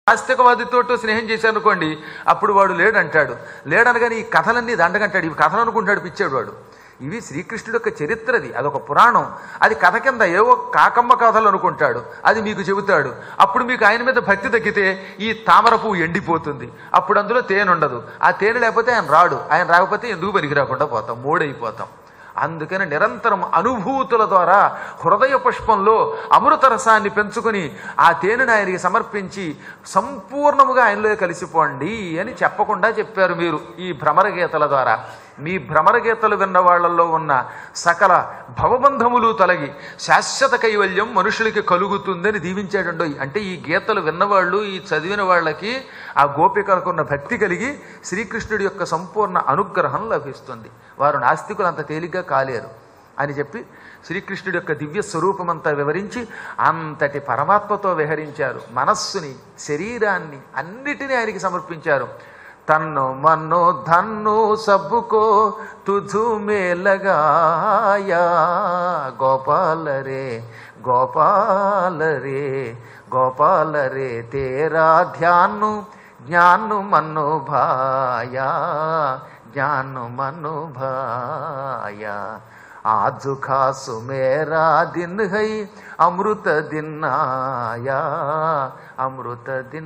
ఆస్తికవాదితో స్నేహం చేశాను అనుకోండి అప్పుడు వాడు లేడంటాడు లేడనగానే ఈ కథలన్నీ దండగంటాడు ఇవి కథలు అనుకుంటాడు పిచ్చాడు వాడు ఇవి శ్రీకృష్ణుడి యొక్క చరిత్రది అదొక పురాణం అది కథ కింద ఏవో కాకమ్మ కథలు అనుకుంటాడు అది మీకు చెబుతాడు అప్పుడు మీకు ఆయన మీద భక్తి తగ్గితే ఈ తామర పువ్వు ఎండిపోతుంది అప్పుడు అందులో తేనె ఉండదు ఆ తేనె లేకపోతే ఆయన రాడు ఆయన రాకపోతే ఎందుకు పనికి రాకుండా పోతాం మూడైపోతాం అందుకని నిరంతరం అనుభూతుల ద్వారా హృదయ పుష్పంలో అమృత రసాన్ని పెంచుకొని ఆ తేనెను ఆయనకి సమర్పించి సంపూర్ణముగా ఆయనలో కలిసిపోండి అని చెప్పకుండా చెప్పారు మీరు ఈ భ్రమర గీతల ద్వారా మీ భ్రమర గీతలు విన్న వాళ్ళల్లో ఉన్న సకల భవబంధములు తొలగి శాశ్వత కైవల్యం మనుషులకి కలుగుతుందని దీవించాడండో అంటే ఈ గీతలు విన్నవాళ్ళు ఈ చదివిన వాళ్ళకి ఆ గోపికలకు ఉన్న భక్తి కలిగి శ్రీకృష్ణుడి యొక్క సంపూర్ణ అనుగ్రహం లభిస్తుంది వారు నాస్తికులు అంత తేలిగ్గా కాలేరు అని చెప్పి శ్రీకృష్ణుడి యొక్క దివ్య స్వరూపమంతా వివరించి అంతటి పరమాత్మతో విహరించారు మనస్సుని శరీరాన్ని అన్నిటినీ ఆయనకి సమర్పించారు తన్ను మన్ను ధన్ను సబ్బుకో తుజు మేలగాయా గోపాల రే గోపాల రే గోపాల రే తేరా ధ్యాను జ్ఞాను మన్ను భాయా జ్ఞాను మన్ను భాయా ఆజు ఖాసు మేరా దిన్ హై అమృత దిన్నాయా అమృత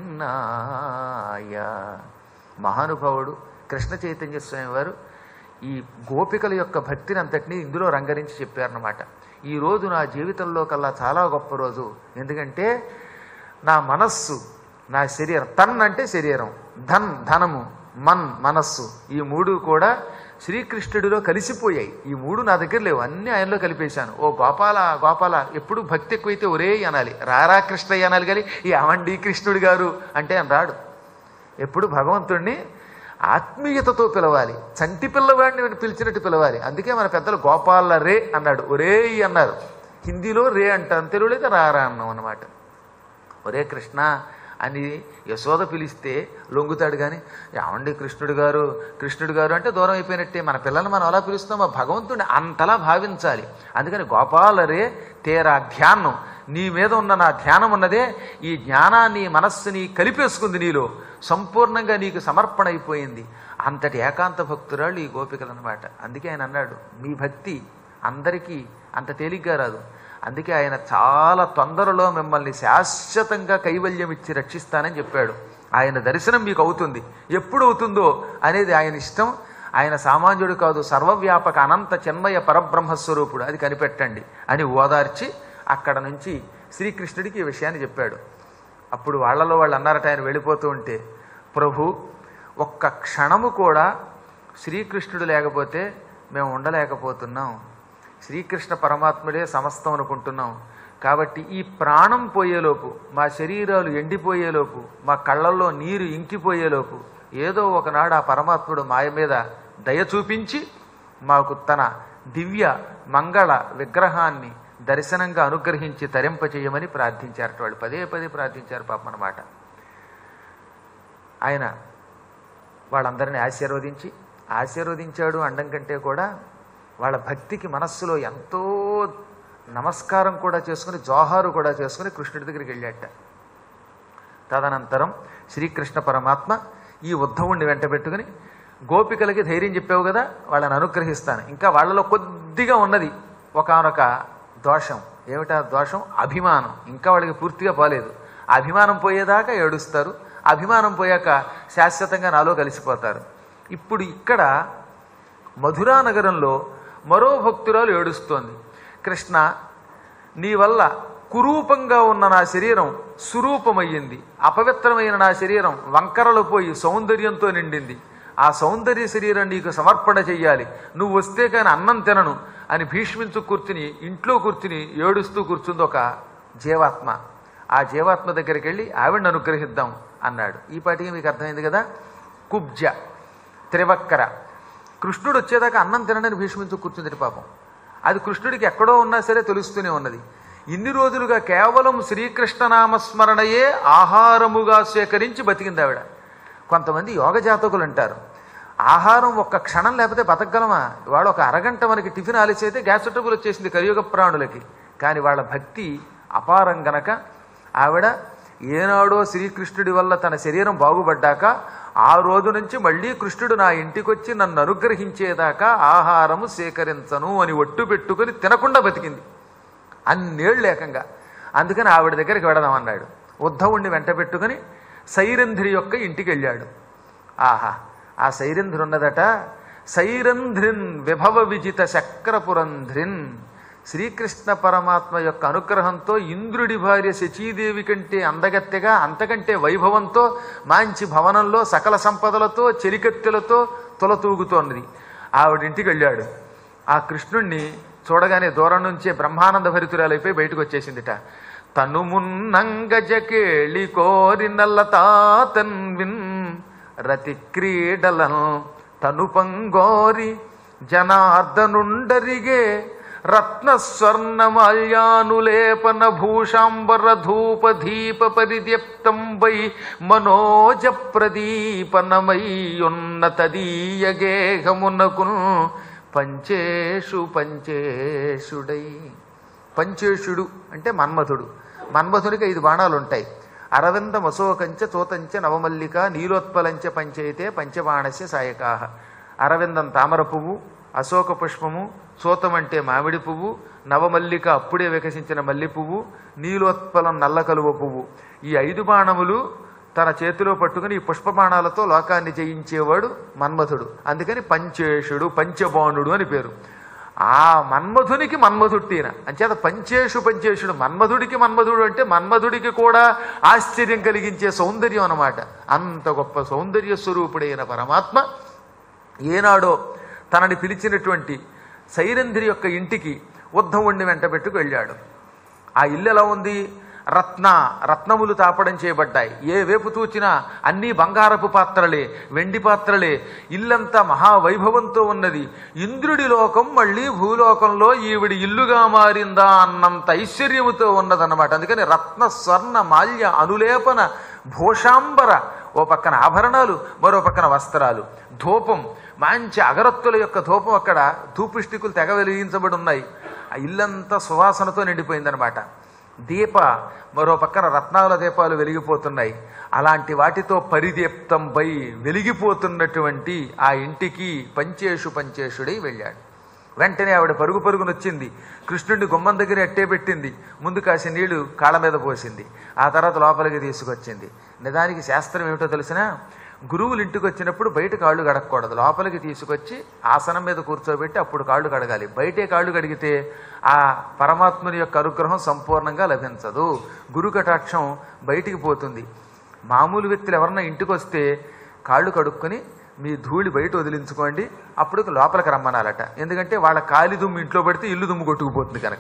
దిన్నాయా మహానుభావుడు కృష్ణ చైతన్య స్వామి వారు ఈ గోపికల యొక్క భక్తిని అంతటినీ ఇందులో రంగరించి చెప్పారనమాట ఈ రోజు నా జీవితంలో కల్లా చాలా గొప్ప రోజు ఎందుకంటే నా మనస్సు నా శరీరం తన్ అంటే శరీరం ధన్ ధనము మన్ మనస్సు ఈ మూడు కూడా శ్రీకృష్ణుడిలో కలిసిపోయాయి ఈ మూడు నా దగ్గర లేవు అన్నీ ఆయనలో కలిపేశాను ఓ గోపాల గోపాల ఎప్పుడు భక్తి ఎక్కువైతే ఒరే అనాలి రారా కృష్ణయ్య అనాలి కానీ ఈ అవండి కృష్ణుడి గారు అంటే ఆయన రాడు ఎప్పుడు భగవంతుణ్ణి ఆత్మీయతతో పిలవాలి చంటి పిల్లవాడిని పిలిచినట్టు పిలవాలి అందుకే మన పెద్దలు గోపాల రే అన్నాడు ఒరే అన్నారు హిందీలో రే అంటాం తెలుగులో అయితే రారా అన్నాం అనమాట ఒరే కృష్ణ అని యశోద పిలిస్తే లొంగుతాడు కానీ ఏమండి కృష్ణుడు గారు కృష్ణుడు గారు అంటే దూరం అయిపోయినట్టే మన పిల్లల్ని మనం అలా పిలుస్తాం ఆ భగవంతుడిని అంతలా భావించాలి అందుకని గోపాలరే తేరా ధ్యానం నీ మీద ఉన్న నా ధ్యానం ఉన్నదే ఈ జ్ఞానాన్ని మనస్సుని కలిపేసుకుంది నీలో సంపూర్ణంగా నీకు సమర్పణ అయిపోయింది అంతటి ఏకాంత భక్తురాళ్ళు ఈ గోపికలు అనమాట అందుకే ఆయన అన్నాడు మీ భక్తి అందరికీ అంత తేలిగ్గా రాదు అందుకే ఆయన చాలా తొందరలో మిమ్మల్ని శాశ్వతంగా కైవల్యం ఇచ్చి రక్షిస్తానని చెప్పాడు ఆయన దర్శనం మీకు అవుతుంది ఎప్పుడు అవుతుందో అనేది ఆయన ఇష్టం ఆయన సామాన్యుడు కాదు సర్వవ్యాపక అనంత చిన్మయ పరబ్రహ్మస్వరూపుడు అది కనిపెట్టండి అని ఓదార్చి అక్కడ నుంచి శ్రీకృష్ణుడికి ఈ విషయాన్ని చెప్పాడు అప్పుడు వాళ్ళలో వాళ్ళు అన్నారట ఆయన వెళ్ళిపోతూ ఉంటే ప్రభు ఒక్క క్షణము కూడా శ్రీకృష్ణుడు లేకపోతే మేము ఉండలేకపోతున్నాం శ్రీకృష్ణ పరమాత్ముడే సమస్తం అనుకుంటున్నాం కాబట్టి ఈ ప్రాణం పోయేలోపు మా శరీరాలు ఎండిపోయేలోపు మా కళ్ళల్లో నీరు ఇంకిపోయేలోపు ఏదో ఒకనాడు ఆ పరమాత్ముడు మాయ మీద దయ చూపించి మాకు తన దివ్య మంగళ విగ్రహాన్ని దర్శనంగా అనుగ్రహించి తరింపచేయమని ప్రార్థించారట వాళ్ళు పదే పదే ప్రార్థించారు పాపం అన్నమాట ఆయన వాళ్ళందరినీ ఆశీర్వదించి ఆశీర్వదించాడు అండం కంటే కూడా వాళ్ళ భక్తికి మనస్సులో ఎంతో నమస్కారం కూడా చేసుకుని జోహారు కూడా చేసుకుని కృష్ణుడి దగ్గరికి వెళ్ళాట తదనంతరం శ్రీకృష్ణ పరమాత్మ ఈ ఉద్ధవుణ్ణి వెంట పెట్టుకుని గోపికలకి ధైర్యం చెప్పావు కదా వాళ్ళని అనుగ్రహిస్తాను ఇంకా వాళ్ళలో కొద్దిగా ఉన్నది ఒకనొక దోషం ఏమిటా దోషం అభిమానం ఇంకా వాళ్ళకి పూర్తిగా పోలేదు అభిమానం పోయేదాకా ఏడుస్తారు అభిమానం పోయాక శాశ్వతంగా నాలో కలిసిపోతారు ఇప్పుడు ఇక్కడ మధురా నగరంలో మరో భక్తురాలు ఏడుస్తోంది కృష్ణ నీ వల్ల కురూపంగా ఉన్న నా శరీరం సురూపమయ్యింది అపవిత్రమైన నా శరీరం వంకరలు పోయి సౌందర్యంతో నిండింది ఆ సౌందర్య శరీరం నీకు సమర్పణ చెయ్యాలి నువ్వు వస్తే కానీ అన్నం తినను అని భీష్మించు కూర్చుని ఇంట్లో కూర్చుని ఏడుస్తూ కూర్చుంది ఒక జీవాత్మ ఆ జీవాత్మ దగ్గరికి వెళ్ళి ఆవిడని అనుగ్రహిద్దాం అన్నాడు ఈ పాటికి మీకు అర్థమైంది కదా కుబ్జ త్రివక్కర కృష్ణుడు వచ్చేదాకా అన్నం తినని భీష్మించు కూర్చుంది పాపం అది కృష్ణుడికి ఎక్కడో ఉన్నా సరే తెలుస్తూనే ఉన్నది ఇన్ని రోజులుగా కేవలం శ్రీకృష్ణనామస్మరణయే ఆహారముగా స్వీకరించి బతికింది ఆవిడ కొంతమంది యోగ జాతకులు అంటారు ఆహారం ఒక్క క్షణం లేకపోతే బతకగలమా వాడు ఒక అరగంట మనకి టిఫిన్ ఆలస్యం అయితే గ్యాస్ ట్రబుల్ వచ్చేసింది కలియుగ ప్రాణులకి కానీ వాళ్ళ భక్తి అపారం గనక ఆవిడ ఏనాడో శ్రీకృష్ణుడి వల్ల తన శరీరం బాగుపడ్డాక ఆ రోజు నుంచి మళ్ళీ కృష్ణుడు నా ఇంటికొచ్చి నన్ను అనుగ్రహించేదాకా ఆహారము సేకరించను అని ఒట్టు పెట్టుకుని తినకుండా బతికింది అన్నేళ్ళు ఏకంగా అందుకని ఆవిడ దగ్గరికి వెడదామన్నాడు ఉద్ధవుణ్ణి వెంట పెట్టుకుని సైరంధ్రి యొక్క ఇంటికి వెళ్ళాడు ఆహా ఆ సైరంధ్రి ఉన్నదట సైరంధ్రిన్ విభవ విజిత శక్రపురంధ్రిన్ శ్రీకృష్ణ పరమాత్మ యొక్క అనుగ్రహంతో ఇంద్రుడి భార్య శచీదేవి కంటే అందగత్తెగా అంతకంటే వైభవంతో మంచి భవనంలో సకల సంపదలతో చెలికత్తెలతో తులతూగుతోన్నది ఆవిడింటికి వెళ్ళాడు ఆ కృష్ణుణ్ణి చూడగానే దూరం నుంచే బ్రహ్మానంద భరితురాలైపోయి బయటకు వచ్చేసిందిట తను మున్నంగజకేళి కోరి నల్లతాతన్విన్ రతి క్రీడలను తను పంగోరి జనార్దనుండరిగే రత్న స్వర్ణ మాల్యానులేపన భూషాంబర ధూప దీప పరిద్యప్తంబై మనోజ ప్రదీపనమై ఉన్నతదీయ గేహమునకు పంచేషు పంచేషుడై పంచేషుడు అంటే మన్మథుడు మన్మథునికి ఐదు బాణాలు ఉంటాయి అరవింద మసోకంచ చోతంచ నవమల్లిక నీలోత్పలంచ పంచయితే పంచబాణస్య సాయకాహ అరవిందం తామర పువ్వు అశోక పుష్పము చోతం అంటే మామిడి పువ్వు నవమల్లిక అప్పుడే వికసించిన మల్లి పువ్వు నీలోత్పలం నల్ల కలువ పువ్వు ఈ ఐదు బాణములు తన చేతిలో పట్టుకుని ఈ పుష్ప బాణాలతో లోకాన్ని జయించేవాడు మన్మథుడు అందుకని పంచేషుడు పంచబాణుడు అని పేరు ఆ మన్మధునికి మన్మధుట్టిన అంచేత పంచేషు పంచేషుడు మన్మధుడికి మన్మధుడు అంటే మన్మధుడికి కూడా ఆశ్చర్యం కలిగించే సౌందర్యం అన్నమాట అంత గొప్ప సౌందర్య స్వరూపుడైన పరమాత్మ ఏనాడో తనని పిలిచినటువంటి సైరంధ్రి యొక్క ఇంటికి ఉద్ధవుణ్ణి వెంట పెట్టుకు వెళ్ళాడు ఆ ఇల్లు ఎలా ఉంది రత్న రత్నములు తాపడం చేయబడ్డాయి ఏ వేపు తూచినా అన్నీ బంగారపు పాత్రలే వెండి పాత్రలే ఇల్లంతా మహావైభవంతో ఉన్నది ఇంద్రుడి లోకం మళ్ళీ భూలోకంలో ఈవిడి ఇల్లుగా మారిందా అన్నంత ఐశ్వర్యముతో ఉన్నదన్నమాట అందుకని రత్న స్వర్ణ మాల్య అనులేపన భూషాంబర ఓ పక్కన ఆభరణాలు మరో పక్కన వస్త్రాలు ధూపం మంచి అగరత్తుల యొక్క ధూపం అక్కడ ధూపుష్టికులు తెగ వెలిగించబడి ఉన్నాయి ఆ ఇల్లంతా సువాసనతో నిండిపోయిందనమాట దీప మరో పక్కన రత్నాల దీపాలు వెలిగిపోతున్నాయి అలాంటి వాటితో పరిదీప్తంపై వెలిగిపోతున్నటువంటి ఆ ఇంటికి పంచేషు పంచేషుడై వెళ్ళాడు వెంటనే ఆవిడ పరుగు పరుగునొచ్చింది కృష్ణుడిని గుమ్మం దగ్గర అట్టే పెట్టింది ముందు కాసి నీళ్లు కాళ్ళ మీద పోసింది ఆ తర్వాత లోపలికి తీసుకొచ్చింది నిజానికి శాస్త్రం ఏమిటో తెలిసినా గురువులు ఇంటికి వచ్చినప్పుడు బయట కాళ్ళు కడగకూడదు లోపలికి తీసుకొచ్చి ఆసనం మీద కూర్చోబెట్టి అప్పుడు కాళ్ళు కడగాలి బయటే కాళ్ళు కడిగితే ఆ పరమాత్ముని యొక్క అనుగ్రహం సంపూర్ణంగా లభించదు గురు కటాక్షం బయటికి పోతుంది మామూలు వ్యక్తులు ఎవరన్నా ఇంటికి వస్తే కాళ్ళు కడుక్కొని మీ ధూళి బయట వదిలించుకోండి అప్పుడు లోపలికి రమ్మనాలట ఎందుకంటే వాళ్ళ కాలి దుమ్ము ఇంట్లో పడితే ఇల్లు దుమ్ము కొట్టుకుపోతుంది కనుక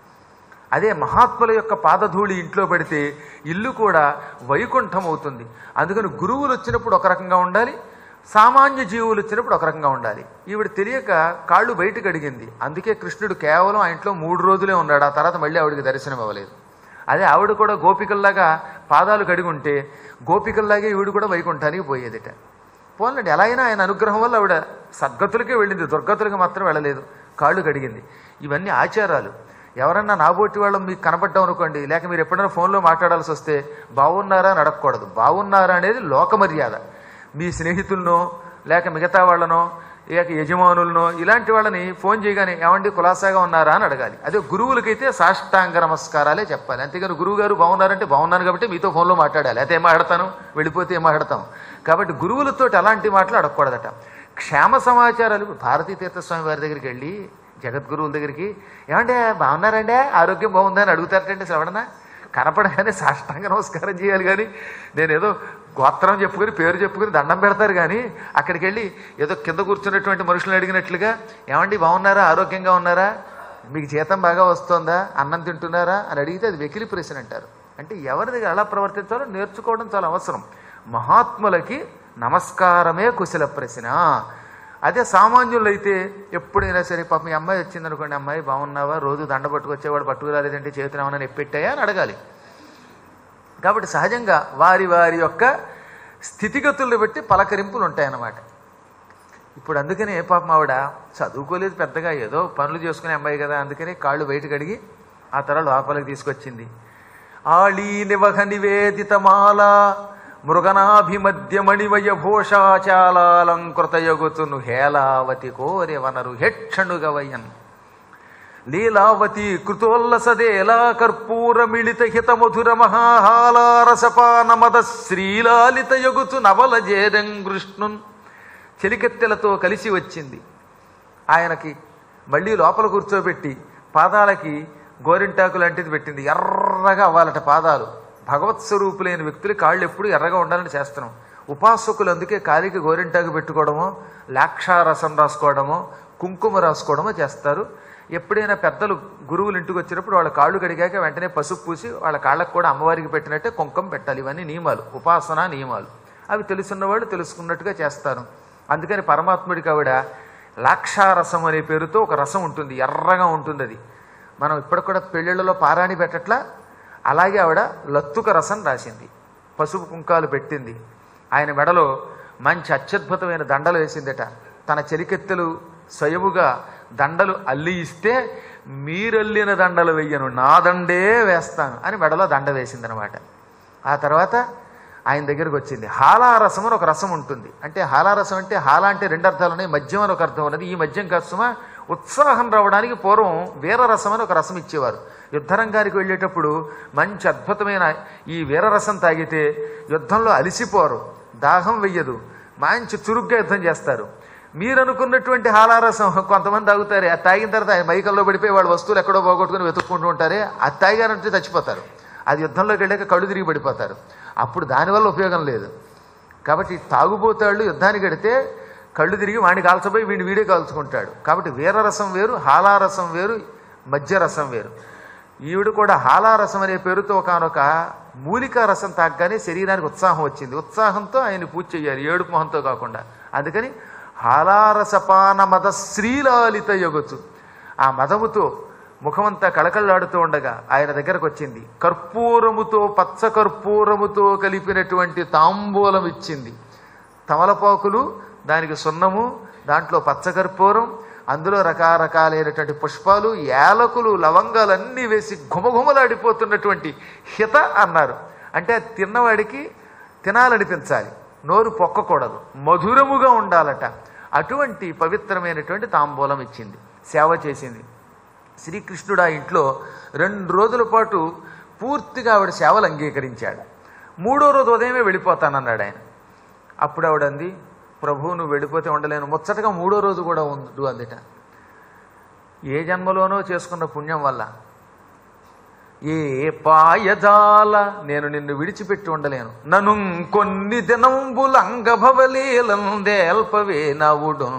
అదే మహాత్ముల యొక్క పాదధూళి ఇంట్లో పడితే ఇల్లు కూడా వైకుంఠం అవుతుంది అందుకని గురువులు వచ్చినప్పుడు ఒక రకంగా ఉండాలి సామాన్య జీవులు వచ్చినప్పుడు ఒక రకంగా ఉండాలి ఈవిడ తెలియక కాళ్ళు బయటకు అడిగింది అందుకే కృష్ణుడు కేవలం ఆ ఇంట్లో మూడు రోజులే ఉన్నాడు ఆ తర్వాత మళ్ళీ ఆవిడికి దర్శనం అవ్వలేదు అదే ఆవిడ కూడా గోపికల్లాగా పాదాలు కడిగి ఉంటే గోపికల్లాగే ఈవిడ కూడా వైకుంఠానికి పోయేదిట పోలండి ఎలా అయినా ఆయన అనుగ్రహం వల్ల ఆవిడ సద్గతులకే వెళ్ళింది దుర్గతులకు మాత్రం వెళ్ళలేదు కాళ్ళు కడిగింది ఇవన్నీ ఆచారాలు ఎవరన్నా నాబోటి వాళ్ళు మీకు కనపడ్డాం అనుకోండి లేక మీరు ఎప్పుడైనా ఫోన్లో మాట్లాడాల్సి వస్తే బాగున్నారా అని అడగకూడదు బాగున్నారా అనేది లోక మర్యాద మీ స్నేహితులనో లేక మిగతా వాళ్ళనో లేక యజమానులనో ఇలాంటి వాళ్ళని ఫోన్ చేయగానే ఏమండి కులాసాగా ఉన్నారా అని అడగాలి అదే గురువులకైతే సాష్టాంగ నమస్కారాలే చెప్పాలి అంతేగాని గురువు గారు బాగున్నారంటే బాగున్నాను కాబట్టి మీతో ఫోన్లో మాట్లాడాలి అయితే ఏం మాట్లాడతాను వెళ్ళిపోతే ఏం మాట్లాడతాం కాబట్టి గురువులతో అలాంటి మాటలు అడగకూడదట క్షేమ సమాచారాలు ఇప్పుడు భారతీ తీర్థస్వామి వారి దగ్గరికి వెళ్ళి జగద్గురువుల దగ్గరికి ఏమంటే బాగున్నారంటే ఆరోగ్యం బాగుందని అడుగుతారటండి శ్రవణ కనపడగానే సాష్టాంగ నమస్కారం చేయాలి కానీ నేనేదో గోత్రం చెప్పుకొని పేరు చెప్పుకొని దండం పెడతారు కానీ అక్కడికి వెళ్ళి ఏదో కింద కూర్చున్నటువంటి మనుషులను అడిగినట్లుగా ఏమండి బాగున్నారా ఆరోగ్యంగా ఉన్నారా మీకు జీతం బాగా వస్తుందా అన్నం తింటున్నారా అని అడిగితే అది వెకిలి ప్రశ్న అంటారు అంటే ఎవరి దగ్గర ఎలా ప్రవర్తించాలో నేర్చుకోవడం చాలా అవసరం మహాత్ములకి నమస్కారమే కుశల ప్రశ్న అదే సామాన్యులు అయితే ఎప్పుడైనా సరే పాప మీ అమ్మాయి వచ్చిందనుకోండి అమ్మాయి బాగున్నావా రోజు దండ పట్టుకొచ్చేవాడు పట్టుకురాలేదంటే చేతులు ఏమైనా ఎప్పెట్టాయా అని అడగాలి కాబట్టి సహజంగా వారి వారి యొక్క స్థితిగతులను బట్టి పలకరింపులు ఉంటాయన్నమాట ఇప్పుడు అందుకనే పాపం ఆవిడ చదువుకోలేదు పెద్దగా ఏదో పనులు చేసుకునే అమ్మాయి కదా అందుకని కాళ్ళు బయటకు అడిగి ఆ తర్వాత లోపలికి తీసుకొచ్చింది ఆళీ నివహ నివేదితమాల మృగనాభిమధ్యమణివయ భూషాచాలాలంకృతయగుతును హేలావతి కోరె వనరు హెక్షణుగవయన్ లీలావతి కృతోల్లసదేలా కర్పూర మిళిత హిత మధుర మహాహాలారసపాన మద శ్రీలాలిత యగుతు నవల జేరంగృష్ణున్ చెలికెత్తెలతో కలిసి వచ్చింది ఆయనకి మళ్ళీ లోపల కూర్చోబెట్టి పాదాలకి గోరింటాకు లాంటిది పెట్టింది ఎర్రగా అవ్వాలట పాదాలు భగవత్ స్వరూపులైన వ్యక్తులు కాళ్ళు ఎప్పుడు ఎర్రగా ఉండాలని చేస్తున్నాం ఉపాసకులు అందుకే కాలికి గోరింటాకు పెట్టుకోవడమో లాక్షారసం రాసుకోవడమో కుంకుమ రాసుకోవడమో చేస్తారు ఎప్పుడైనా పెద్దలు గురువులు ఇంటికి వచ్చినప్పుడు వాళ్ళ కాళ్ళు కడిగాక వెంటనే పసుపు పూసి వాళ్ళ కాళ్ళకు కూడా అమ్మవారికి పెట్టినట్టే కుంకుమ పెట్టాలి ఇవన్నీ నియమాలు ఉపాసన నియమాలు అవి తెలుసున్నవాళ్ళు తెలుసుకున్నట్టుగా చేస్తారు అందుకని పరమాత్ముడికి ఆవిడ లాక్షారసం అనే పేరుతో ఒక రసం ఉంటుంది ఎర్రగా ఉంటుంది అది మనం ఇప్పటికి కూడా పెళ్ళిళ్ళలో పారాణి పెట్టట్లా అలాగే ఆవిడ లత్తుక రసం రాసింది పసుపు కుంకాలు పెట్టింది ఆయన మెడలో మంచి అత్యద్భుతమైన దండలు వేసిందట తన చెలికెత్తెలు స్వయముగా దండలు అల్లి ఇస్తే మీరల్లిన దండలు వెయ్యను నా దండే వేస్తాను అని మెడలో దండ వేసిందనమాట ఆ తర్వాత ఆయన దగ్గరకు వచ్చింది హాలారసం అని ఒక రసం ఉంటుంది అంటే హాలారసం అంటే హాల అంటే రెండు అర్థాలు ఉన్నాయి మద్యం అని ఒక అర్థం ఉన్నది ఈ మద్యం కష్టమా ఉత్సాహం రావడానికి పూర్వం వీరరసం అని ఒక రసం ఇచ్చేవారు యుద్ధరంగానికి వెళ్ళేటప్పుడు మంచి అద్భుతమైన ఈ వీరరసం తాగితే యుద్ధంలో అలిసిపోరు దాహం వెయ్యదు మంచి చురుగ్గా యుద్ధం చేస్తారు మీరు అనుకున్నటువంటి హాలారసం కొంతమంది తాగుతారే అది తాగిన తర్వాత ఆయన మైకల్లో పడిపోయి వాళ్ళ వస్తువులు ఎక్కడో పోగొట్టుకుని వెతుక్కుంటూ ఉంటారే అది తాగారంటే చచ్చిపోతారు అది యుద్ధంలోకి వెళ్ళాక కళ్ళు తిరిగి పడిపోతారు అప్పుడు దానివల్ల ఉపయోగం లేదు కాబట్టి తాగుబోతాళ్ళు యుద్ధానికి వెడితే కళ్ళు తిరిగి వాడిని కాల్చబోయి వీడిని వీడే కాల్చుకుంటాడు కాబట్టి వీరరసం వేరు హాలారసం వేరు మధ్యరసం వేరు ఈవిడ కూడా హాలారసం అనే పేరుతో ఒకనొక మూలికా రసం తాగగానే శరీరానికి ఉత్సాహం వచ్చింది ఉత్సాహంతో ఆయన పూజ చేయాలి ఏడుపు మొహంతో కాకుండా అందుకని హాలారసపాన మద శ్రీలాలిత యొగచు ఆ మదముతో ముఖమంతా కళకళలాడుతూ ఉండగా ఆయన దగ్గరకు వచ్చింది కర్పూరముతో పచ్చ కర్పూరముతో కలిపినటువంటి తాంబూలం ఇచ్చింది తమలపాకులు దానికి సున్నము దాంట్లో పచ్చకర్పూరం అందులో రకరకాలైనటువంటి పుష్పాలు యాలకులు లవంగాలు అన్నీ వేసి ఘుమఘుమలాడిపోతున్నటువంటి హిత అన్నారు అంటే అది తిన్నవాడికి తినాలనిపించాలి నోరు పొక్కకూడదు మధురముగా ఉండాలట అటువంటి పవిత్రమైనటువంటి తాంబూలం ఇచ్చింది సేవ చేసింది శ్రీకృష్ణుడు ఆ ఇంట్లో రెండు రోజుల పాటు పూర్తిగా ఆవిడ సేవలు అంగీకరించాడు మూడో రోజు ఉదయమే వెళ్ళిపోతానన్నాడు ఆయన అప్పుడు ఆవిడంది ప్రభు నువ్వు వెళ్ళిపోతే ఉండలేను ముచ్చటగా మూడో రోజు కూడా ఉండు అందుట ఏ జన్మలోనో చేసుకున్న పుణ్యం వల్ల ఏ పాయజాల నేను నిన్ను విడిచిపెట్టి ఉండలేను నను కొన్ని దినంబుల అంగభవలీలందేల్పవే నవుడు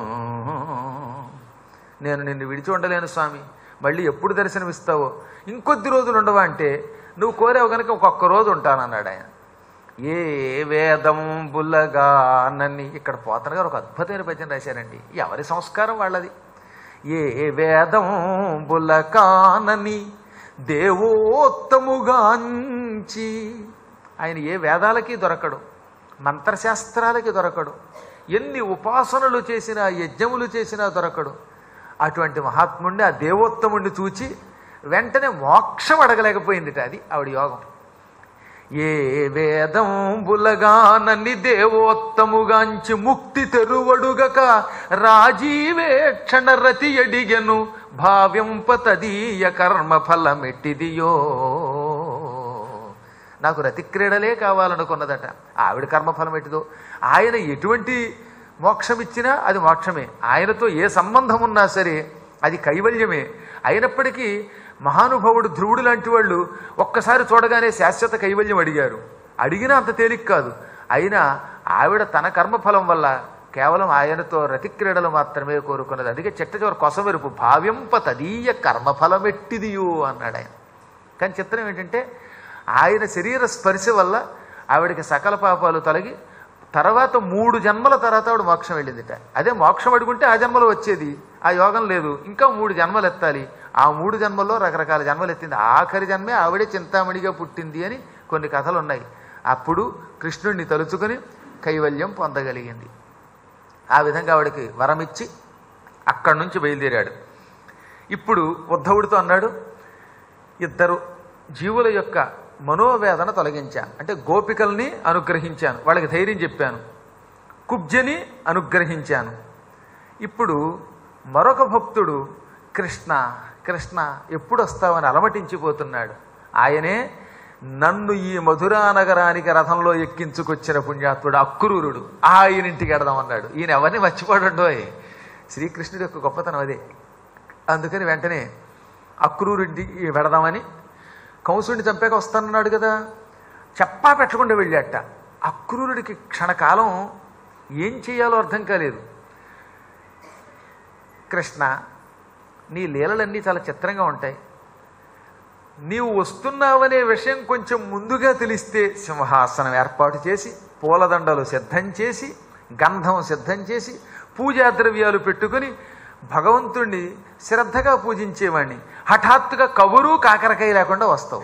నేను నిన్ను విడిచి ఉండలేను స్వామి మళ్ళీ ఎప్పుడు దర్శనమిస్తావో ఇంకొద్ది రోజులు ఉండవా అంటే నువ్వు కోరావు కనుక ఒక్కొక్క రోజు ఉంటానన్నాడు ఆయన ఏ వేదం బుల్లగానని ఇక్కడ పోతన గారు ఒక అద్భుతమైన పద్యం రాశారండి ఎవరి సంస్కారం వాళ్ళది ఏ వేదం బుల్లకానని దేవోత్తముగాంచి ఆయన ఏ వేదాలకి దొరకడు మంత్రశాస్త్రాలకి దొరకడు ఎన్ని ఉపాసనలు చేసినా యజ్ఞములు చేసినా దొరకడు అటువంటి మహాత్ముడిని ఆ దేవోత్తముడిని చూచి వెంటనే మోక్షం అడగలేకపోయిందిట అది ఆవిడ యోగం ఏ వేదం బులగానని దేవోత్తముగాంచి ముక్తి తెరువడుగక రాజీవేక్షణ రతి అడిగెను భావ్యంప తదీయ కర్మ ఫలమెట్టిదియో నాకు రతిక్రీడలే కావాలనుకున్నదట ఆవిడ కర్మఫలం ఎట్టిదో ఆయన ఎటువంటి మోక్షం ఇచ్చినా అది మోక్షమే ఆయనతో ఏ సంబంధం ఉన్నా సరే అది కైవల్యమే అయినప్పటికీ మహానుభావుడు ధ్రువుడు లాంటి వాళ్ళు ఒక్కసారి చూడగానే శాశ్వత కైవల్యం అడిగారు అడిగినా అంత తేలిక కాదు అయినా ఆవిడ తన కర్మఫలం వల్ల కేవలం ఆయనతో రతిక్రీడలు మాత్రమే కోరుకున్నది అందుకే చెట్ట చివరి కొసమెరుపు భావ్యంప తదీయ కర్మఫలమెట్టిదియో అన్నాడు ఆయన కానీ చిత్రం ఏంటంటే ఆయన శరీర స్పర్శ వల్ల ఆవిడకి సకల పాపాలు తొలగి తర్వాత మూడు జన్మల తర్వాత ఆవిడ మోక్షం వెళ్ళిందిట అదే మోక్షం అడుగుంటే ఆ జన్మలో వచ్చేది ఆ యోగం లేదు ఇంకా మూడు జన్మలు ఎత్తాలి ఆ మూడు జన్మల్లో రకరకాల జన్మలు ఎత్తింది ఆఖరి జన్మే ఆవిడే చింతామణిగా పుట్టింది అని కొన్ని కథలు ఉన్నాయి అప్పుడు కృష్ణుడిని తలుచుకొని కైవల్యం పొందగలిగింది ఆ విధంగా ఆవిడకి వరమిచ్చి అక్కడి నుంచి బయలుదేరాడు ఇప్పుడు ఉద్ధవుడితో అన్నాడు ఇద్దరు జీవుల యొక్క మనోవేదన తొలగించాను అంటే గోపికల్ని అనుగ్రహించాను వాళ్ళకి ధైర్యం చెప్పాను కుబ్జని అనుగ్రహించాను ఇప్పుడు మరొక భక్తుడు కృష్ణ కృష్ణ ఎప్పుడు వస్తావని అలమటించిపోతున్నాడు ఆయనే నన్ను ఈ మధురా నగరానికి రథంలో ఎక్కించుకొచ్చిన పుణ్యాత్ముడు అక్రూరుడు ఆయన ఇంటికి వెడదాం అన్నాడు ఈయన ఎవరిని మర్చిపోడండోయ్ శ్రీకృష్ణుడి యొక్క గొప్పతనం అదే అందుకని వెంటనే అక్రూరుడికి వెడదామని కంసుడిని చంపాక వస్తానన్నాడు కదా చెప్పా పెట్టకుండా వెళ్ళాట అక్రూరుడికి క్షణకాలం ఏం చేయాలో అర్థం కాలేదు కృష్ణ నీ లీలలన్నీ చాలా చిత్రంగా ఉంటాయి నీవు వస్తున్నావనే విషయం కొంచెం ముందుగా తెలిస్తే సింహాసనం ఏర్పాటు చేసి పూలదండలు సిద్ధం చేసి గంధం సిద్ధం చేసి పూజా ద్రవ్యాలు పెట్టుకుని భగవంతుణ్ణి శ్రద్ధగా పూజించేవాణ్ణి హఠాత్తుగా కబురు కాకరకాయ లేకుండా వస్తావు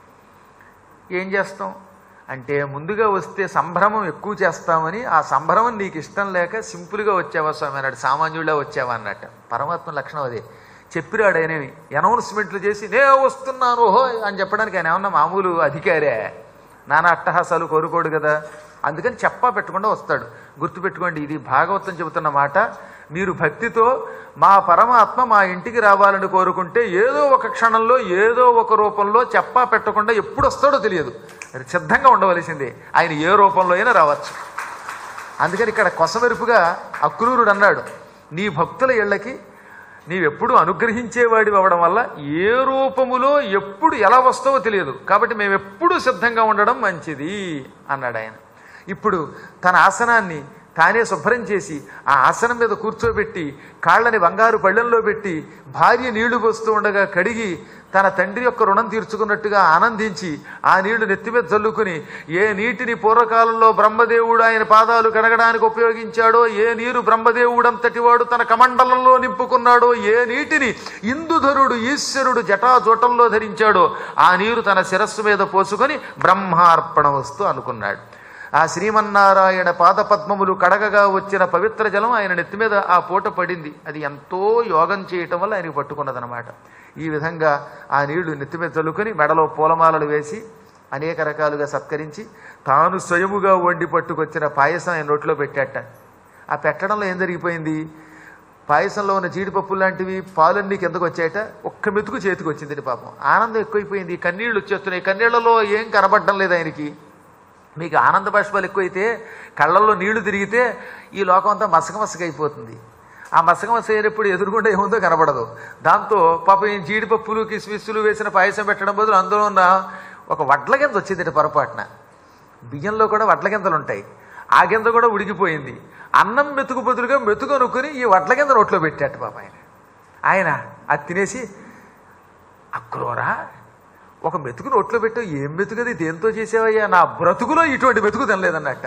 ఏం చేస్తాం అంటే ముందుగా వస్తే సంభ్రమం ఎక్కువ చేస్తామని ఆ సంభ్రమం నీకు ఇష్టం లేక సింపుల్గా వచ్చావా స్వామి అన్నాడు సామాన్యుడిలా వచ్చావా అన్నట్ట పరమాత్మ లక్షణం అదే చెప్పిరాడు ఆయనవి అనౌన్స్మెంట్లు చేసి నే వస్తున్నాను ఓహో అని చెప్పడానికి ఆయన ఏమన్నా మామూలు అధికారే నానా అట్టహాసాలు కోరుకోడు కదా అందుకని చెప్పా పెట్టకుండా వస్తాడు గుర్తుపెట్టుకోండి ఇది భాగవతం చెబుతున్న మాట మీరు భక్తితో మా పరమాత్మ మా ఇంటికి రావాలని కోరుకుంటే ఏదో ఒక క్షణంలో ఏదో ఒక రూపంలో చెప్పా పెట్టకుండా ఎప్పుడు వస్తాడో తెలియదు సిద్ధంగా ఉండవలసిందే ఆయన ఏ రూపంలో అయినా రావచ్చు అందుకని ఇక్కడ కొసమెరుపుగా అక్రూరుడు అన్నాడు నీ భక్తుల ఇళ్ళకి నీవెప్పుడు అనుగ్రహించేవాడి అవ్వడం వల్ల ఏ రూపములో ఎప్పుడు ఎలా వస్తావో తెలియదు కాబట్టి మేము ఎప్పుడూ సిద్ధంగా ఉండడం మంచిది అన్నాడు ఆయన ఇప్పుడు తన ఆసనాన్ని తానే శుభ్రం చేసి ఆ ఆసనం మీద కూర్చోబెట్టి కాళ్ళని బంగారు పళ్ళెంలో పెట్టి భార్య నీళ్లు పోస్తూ ఉండగా కడిగి తన తండ్రి యొక్క రుణం తీర్చుకున్నట్టుగా ఆనందించి ఆ నీళ్లు నెత్తి మీద చల్లుకుని ఏ నీటిని పూర్వకాలంలో బ్రహ్మదేవుడు ఆయన పాదాలు కడగడానికి ఉపయోగించాడో ఏ నీరు బ్రహ్మదేవుడంతటి వాడు తన కమండలంలో నింపుకున్నాడో ఏ నీటిని ఇందుధరుడు ఈశ్వరుడు జటాజోటంలో ధరించాడో ఆ నీరు తన శిరస్సు మీద పోసుకొని బ్రహ్మార్పణ వస్తూ అనుకున్నాడు ఆ శ్రీమన్నారాయణ పాదపద్మములు కడగగా వచ్చిన పవిత్ర జలం ఆయన నెత్తి మీద ఆ పూట పడింది అది ఎంతో యోగం చేయటం వల్ల ఆయనకి పట్టుకున్నదనమాట ఈ విధంగా ఆ నీళ్లు నెత్తి మీద చల్లుకొని మెడలో పూలమాలలు వేసి అనేక రకాలుగా సత్కరించి తాను స్వయముగా వండి పట్టుకొచ్చిన పాయసం ఆయన నోట్లో పెట్టాట ఆ పెట్టడంలో ఏం జరిగిపోయింది పాయసంలో ఉన్న జీడిపప్పు లాంటివి పాలన్నీ కిందకు వచ్చాయట ఒక్క మెతుకు చేతికి వచ్చింది పాపం ఆనందం ఎక్కువైపోయింది కన్నీళ్లు వచ్చేస్తున్నాయి కన్నీళ్లలో ఏం కనబడడం లేదు ఆయనకి మీకు ఆనంద బాష్పాలు ఎక్కువైతే కళ్ళల్లో నీళ్లు తిరిగితే ఈ లోకం అంతా మసక మసక అయిపోతుంది ఆ మసక మసక అయినప్పుడు ఎదురుగుండా ఏముందో కనబడదు దాంతో పాపం ఈ జీడిపప్పులు కిస్మిస్సులు వేసిన పాయసం పెట్టడం బదులు అందులో ఉన్న ఒక వడ్ల గింజ వచ్చింది పొరపాటున బియ్యంలో కూడా వడ్ల గింజలు ఉంటాయి ఆ గింజ కూడా ఉడికిపోయింది అన్నం మెతుకు బదులుగా మెతుకు అనుకుని ఈ వడ్ల గింజ నోట్లో పెట్టాట పాప ఆయన ఆయన అది తినేసి అక్రోరా ఒక మెతుకు నోట్లో పెట్టావు ఏం మెతుకుది దేంతో చేసావయ్యా నా బ్రతుకులో ఇటువంటి మెతుకు తినలేదన్నట్ట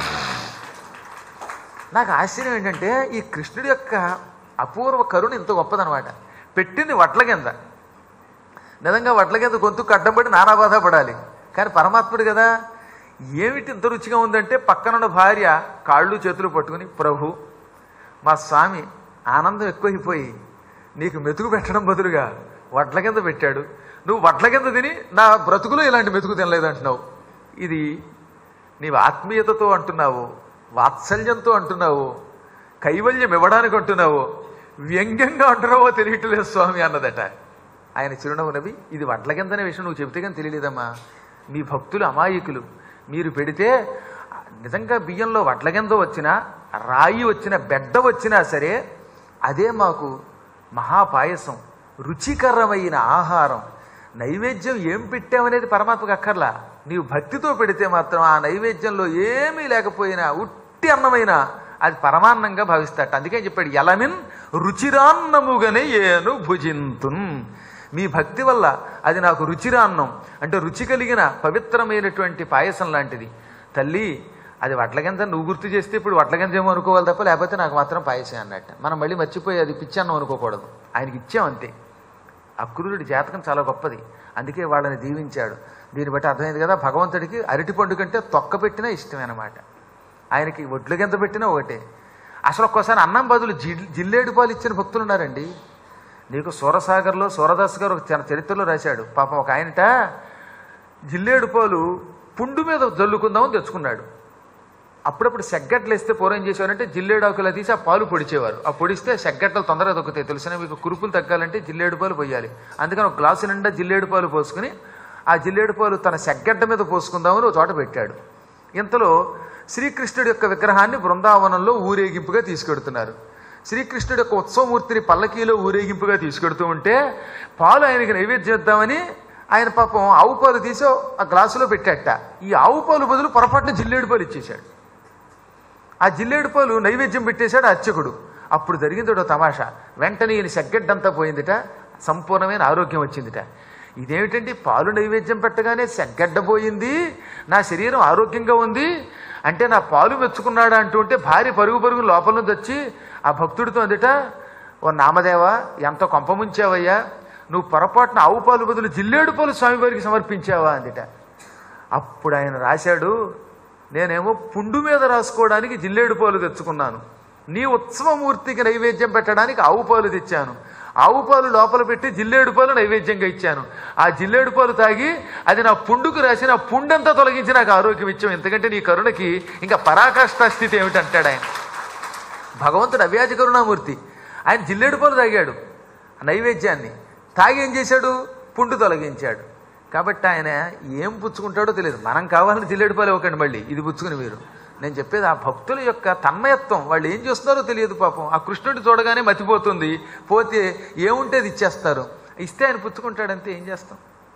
నాకు ఆశ్చర్యం ఏంటంటే ఈ కృష్ణుడి యొక్క అపూర్వ కరుణ ఇంత గొప్పదనమాట పెట్టింది వడ్ల కింద నిజంగా వడ్ల కింద గొంతుకు అడ్డం పడి నానా బాధ పడాలి కానీ పరమాత్ముడు కదా ఏమిటి ఇంత రుచిగా ఉందంటే పక్కనున్న భార్య కాళ్ళు చేతులు పట్టుకుని ప్రభు మా స్వామి ఆనందం ఎక్కువైపోయి నీకు మెతుకు పెట్టడం బదులుగా వడ్ల కింద పెట్టాడు నువ్వు వడ్ల కింద తిని నా బ్రతుకులో ఇలాంటి మెతుకు తినలేదు అంటున్నావు ఇది నీవు ఆత్మీయతతో అంటున్నావు వాత్సల్యంతో అంటున్నావు కైవల్యం ఇవ్వడానికి అంటున్నావు వ్యంగ్యంగా అంటున్నావో తెలియట్లేదు స్వామి అన్నదట ఆయన చిరునవ్వు నవ్వి ఇది వడ్ల కిందనే విషయం నువ్వు చెబితే కానీ తెలియలేదమ్మా మీ భక్తులు అమాయకులు మీరు పెడితే నిజంగా బియ్యంలో వడ్ల కింద వచ్చినా రాయి వచ్చిన బెడ్డ వచ్చినా సరే అదే మాకు మహాపాయసం రుచికరమైన ఆహారం నైవేద్యం ఏం పెట్టామనేది పరమాత్మకు అక్కర్లా నీవు భక్తితో పెడితే మాత్రం ఆ నైవేద్యంలో ఏమీ లేకపోయినా ఉట్టి అన్నమైనా అది పరమాన్నంగా భావిస్తాట అందుకే చెప్పాడు ఎలమిన్ రుచిరాన్నముగనే ఏను భుజింతున్ మీ భక్తి వల్ల అది నాకు రుచిరాన్నం అంటే రుచి కలిగిన పవిత్రమైనటువంటి పాయసం లాంటిది తల్లి అది వడ్లగింజ నువ్వు గుర్తు చేస్తే ఇప్పుడు వడ్లగింజ ఏమో అనుకోవాలి తప్ప లేకపోతే నాకు మాత్రం పాయసం అన్నట్టు మనం మళ్ళీ మర్చిపోయి అది పిచ్చాన్నం అనుకోకూడదు ఆయనకి ఇచ్చాం అంతే అక్రూరుడి జాతకం చాలా గొప్పది అందుకే వాళ్ళని దీవించాడు దీన్ని బట్టి అర్థమైంది కదా భగవంతుడికి అరటి పండు కంటే తొక్క పెట్టినా ఇష్టమే అన్నమాట ఆయనకి ఒడ్ల గింజ పెట్టినా ఒకటే అసలు ఒక్కోసారి అన్నం బదులు జిల్ జిల్లేడు పాలు ఇచ్చిన భక్తులు ఉన్నారండి నీకు సూరసాగర్లో సూరదాస్ గారు ఒక చర- చరిత్రలో రాశాడు పాపం ఒక ఆయనట జిల్లేడు పాలు పుండు మీద జల్లుకుందామని తెచ్చుకున్నాడు అప్పుడప్పుడు సెగ్గట్లు వేస్తే పూర్వం ఏం చేసేవారంటే జిల్లేడాకులా తీసి ఆ పాలు పొడిచేవారు ఆ పొడిస్తే సెగ్గట్లు తొందరగా తొక్కుతాయి తెలిసిన మీకు కురుపులు తగ్గాలంటే జిల్లేడు పాలు పోయాలి అందుకని ఒక గ్లాసు నిండా జిల్లేడు పాలు పోసుకుని ఆ జిల్లేడు పాలు తన సెగ్గడ్డ మీద పోసుకుందామని ఒక చోట పెట్టాడు ఇంతలో శ్రీకృష్ణుడి యొక్క విగ్రహాన్ని బృందావనంలో ఊరేగింపుగా తీసుకెడుతున్నారు శ్రీకృష్ణుడి యొక్క ఉత్సవమూర్తిని పల్లకీలో ఊరేగింపుగా తీసుకెడుతూ ఉంటే పాలు ఆయనకి నైవేద్యం ఇద్దామని ఆయన పాపం ఆవు పాలు తీసి ఆ గ్లాసులో పెట్టాట ఈ ఆవు పాలు బదులు పొరపాటున జిల్లేడు పాలు ఇచ్చేశాడు ఆ జిల్లేడు పాలు నైవేద్యం పెట్టేశాడు అర్చకుడు అప్పుడు జరిగింది తమాషా వెంటనే ఈయన సెగ్గడ్డంతా పోయిందిట సంపూర్ణమైన ఆరోగ్యం వచ్చిందిట ఇదేమిటండి పాలు నైవేద్యం పెట్టగానే సెగ్గడ్డ పోయింది నా శరీరం ఆరోగ్యంగా ఉంది అంటే నా పాలు మెచ్చుకున్నాడా అంటుంటే భార్య పరుగు పరుగు లోపల నుంచి వచ్చి ఆ భక్తుడితో అందుట ఓ నామదేవా ఎంత కొంప ముంచావయ్యా నువ్వు పొరపాటున ఆవు పాలు బదులు జిల్లేడు పాలు స్వామివారికి సమర్పించావా అందుట అప్పుడు ఆయన రాశాడు నేనేమో పుండు మీద రాసుకోవడానికి జిల్లేడు పాలు తెచ్చుకున్నాను నీ ఉత్సవమూర్తికి నైవేద్యం పెట్టడానికి ఆవు పాలు తెచ్చాను ఆవు పాలు లోపల పెట్టి జిల్లేడు పాలు నైవేద్యంగా ఇచ్చాను ఆ జిల్లేడు పాలు తాగి అది నా పుండుకు రాసి నా పుండంతా తొలగించి నాకు ఆరోగ్యం ఇచ్చాం ఎందుకంటే నీ కరుణకి ఇంకా పరాకాష్ఠ స్థితి ఏమిటంటాడు ఆయన భగవంతుడు అవ్యాజ కరుణామూర్తి ఆయన జిల్లేడు పాలు తాగాడు నైవేద్యాన్ని తాగి ఏం చేశాడు పుండు తొలగించాడు కాబట్టి ఆయన ఏం పుచ్చుకుంటాడో తెలియదు మనం కావాలని జిల్లేడు పాలు ఇవ్వకండి మళ్ళీ ఇది పుచ్చుకుని మీరు నేను చెప్పేది ఆ భక్తుల యొక్క తన్మయత్వం వాళ్ళు ఏం చేస్తున్నారో తెలియదు పాపం ఆ కృష్ణుడి చూడగానే మతిపోతుంది పోతే ఏముంటే అది ఇచ్చేస్తారు ఇస్తే ఆయన పుచ్చుకుంటాడంతే ఏం చేస్తాం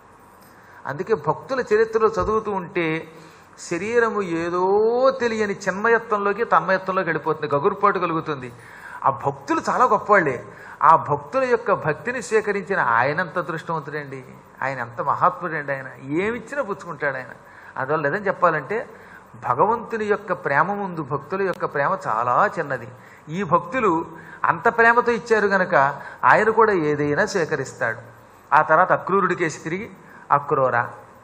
అందుకే భక్తుల చరిత్రలో చదువుతూ ఉంటే శరీరము ఏదో తెలియని చిన్మయత్వంలోకి తన్మయత్వంలోకి వెళ్ళిపోతుంది గగురుపాటు కలుగుతుంది ఆ భక్తులు చాలా గొప్పవాళ్ళే ఆ భక్తుల యొక్క భక్తిని స్వీకరించిన ఆయనంత దృష్టవంతుడండి ఆయన ఎంత మహాత్ముడండి ఆయన ఏమిచ్చినా పుచ్చుకుంటాడు ఆయన అందువల్ల లేదని చెప్పాలంటే భగవంతుని యొక్క ప్రేమ ముందు భక్తుల యొక్క ప్రేమ చాలా చిన్నది ఈ భక్తులు అంత ప్రేమతో ఇచ్చారు గనక ఆయన కూడా ఏదైనా స్వీకరిస్తాడు ఆ తర్వాత అక్రూరుడి కేసి తిరిగి అక్రూరా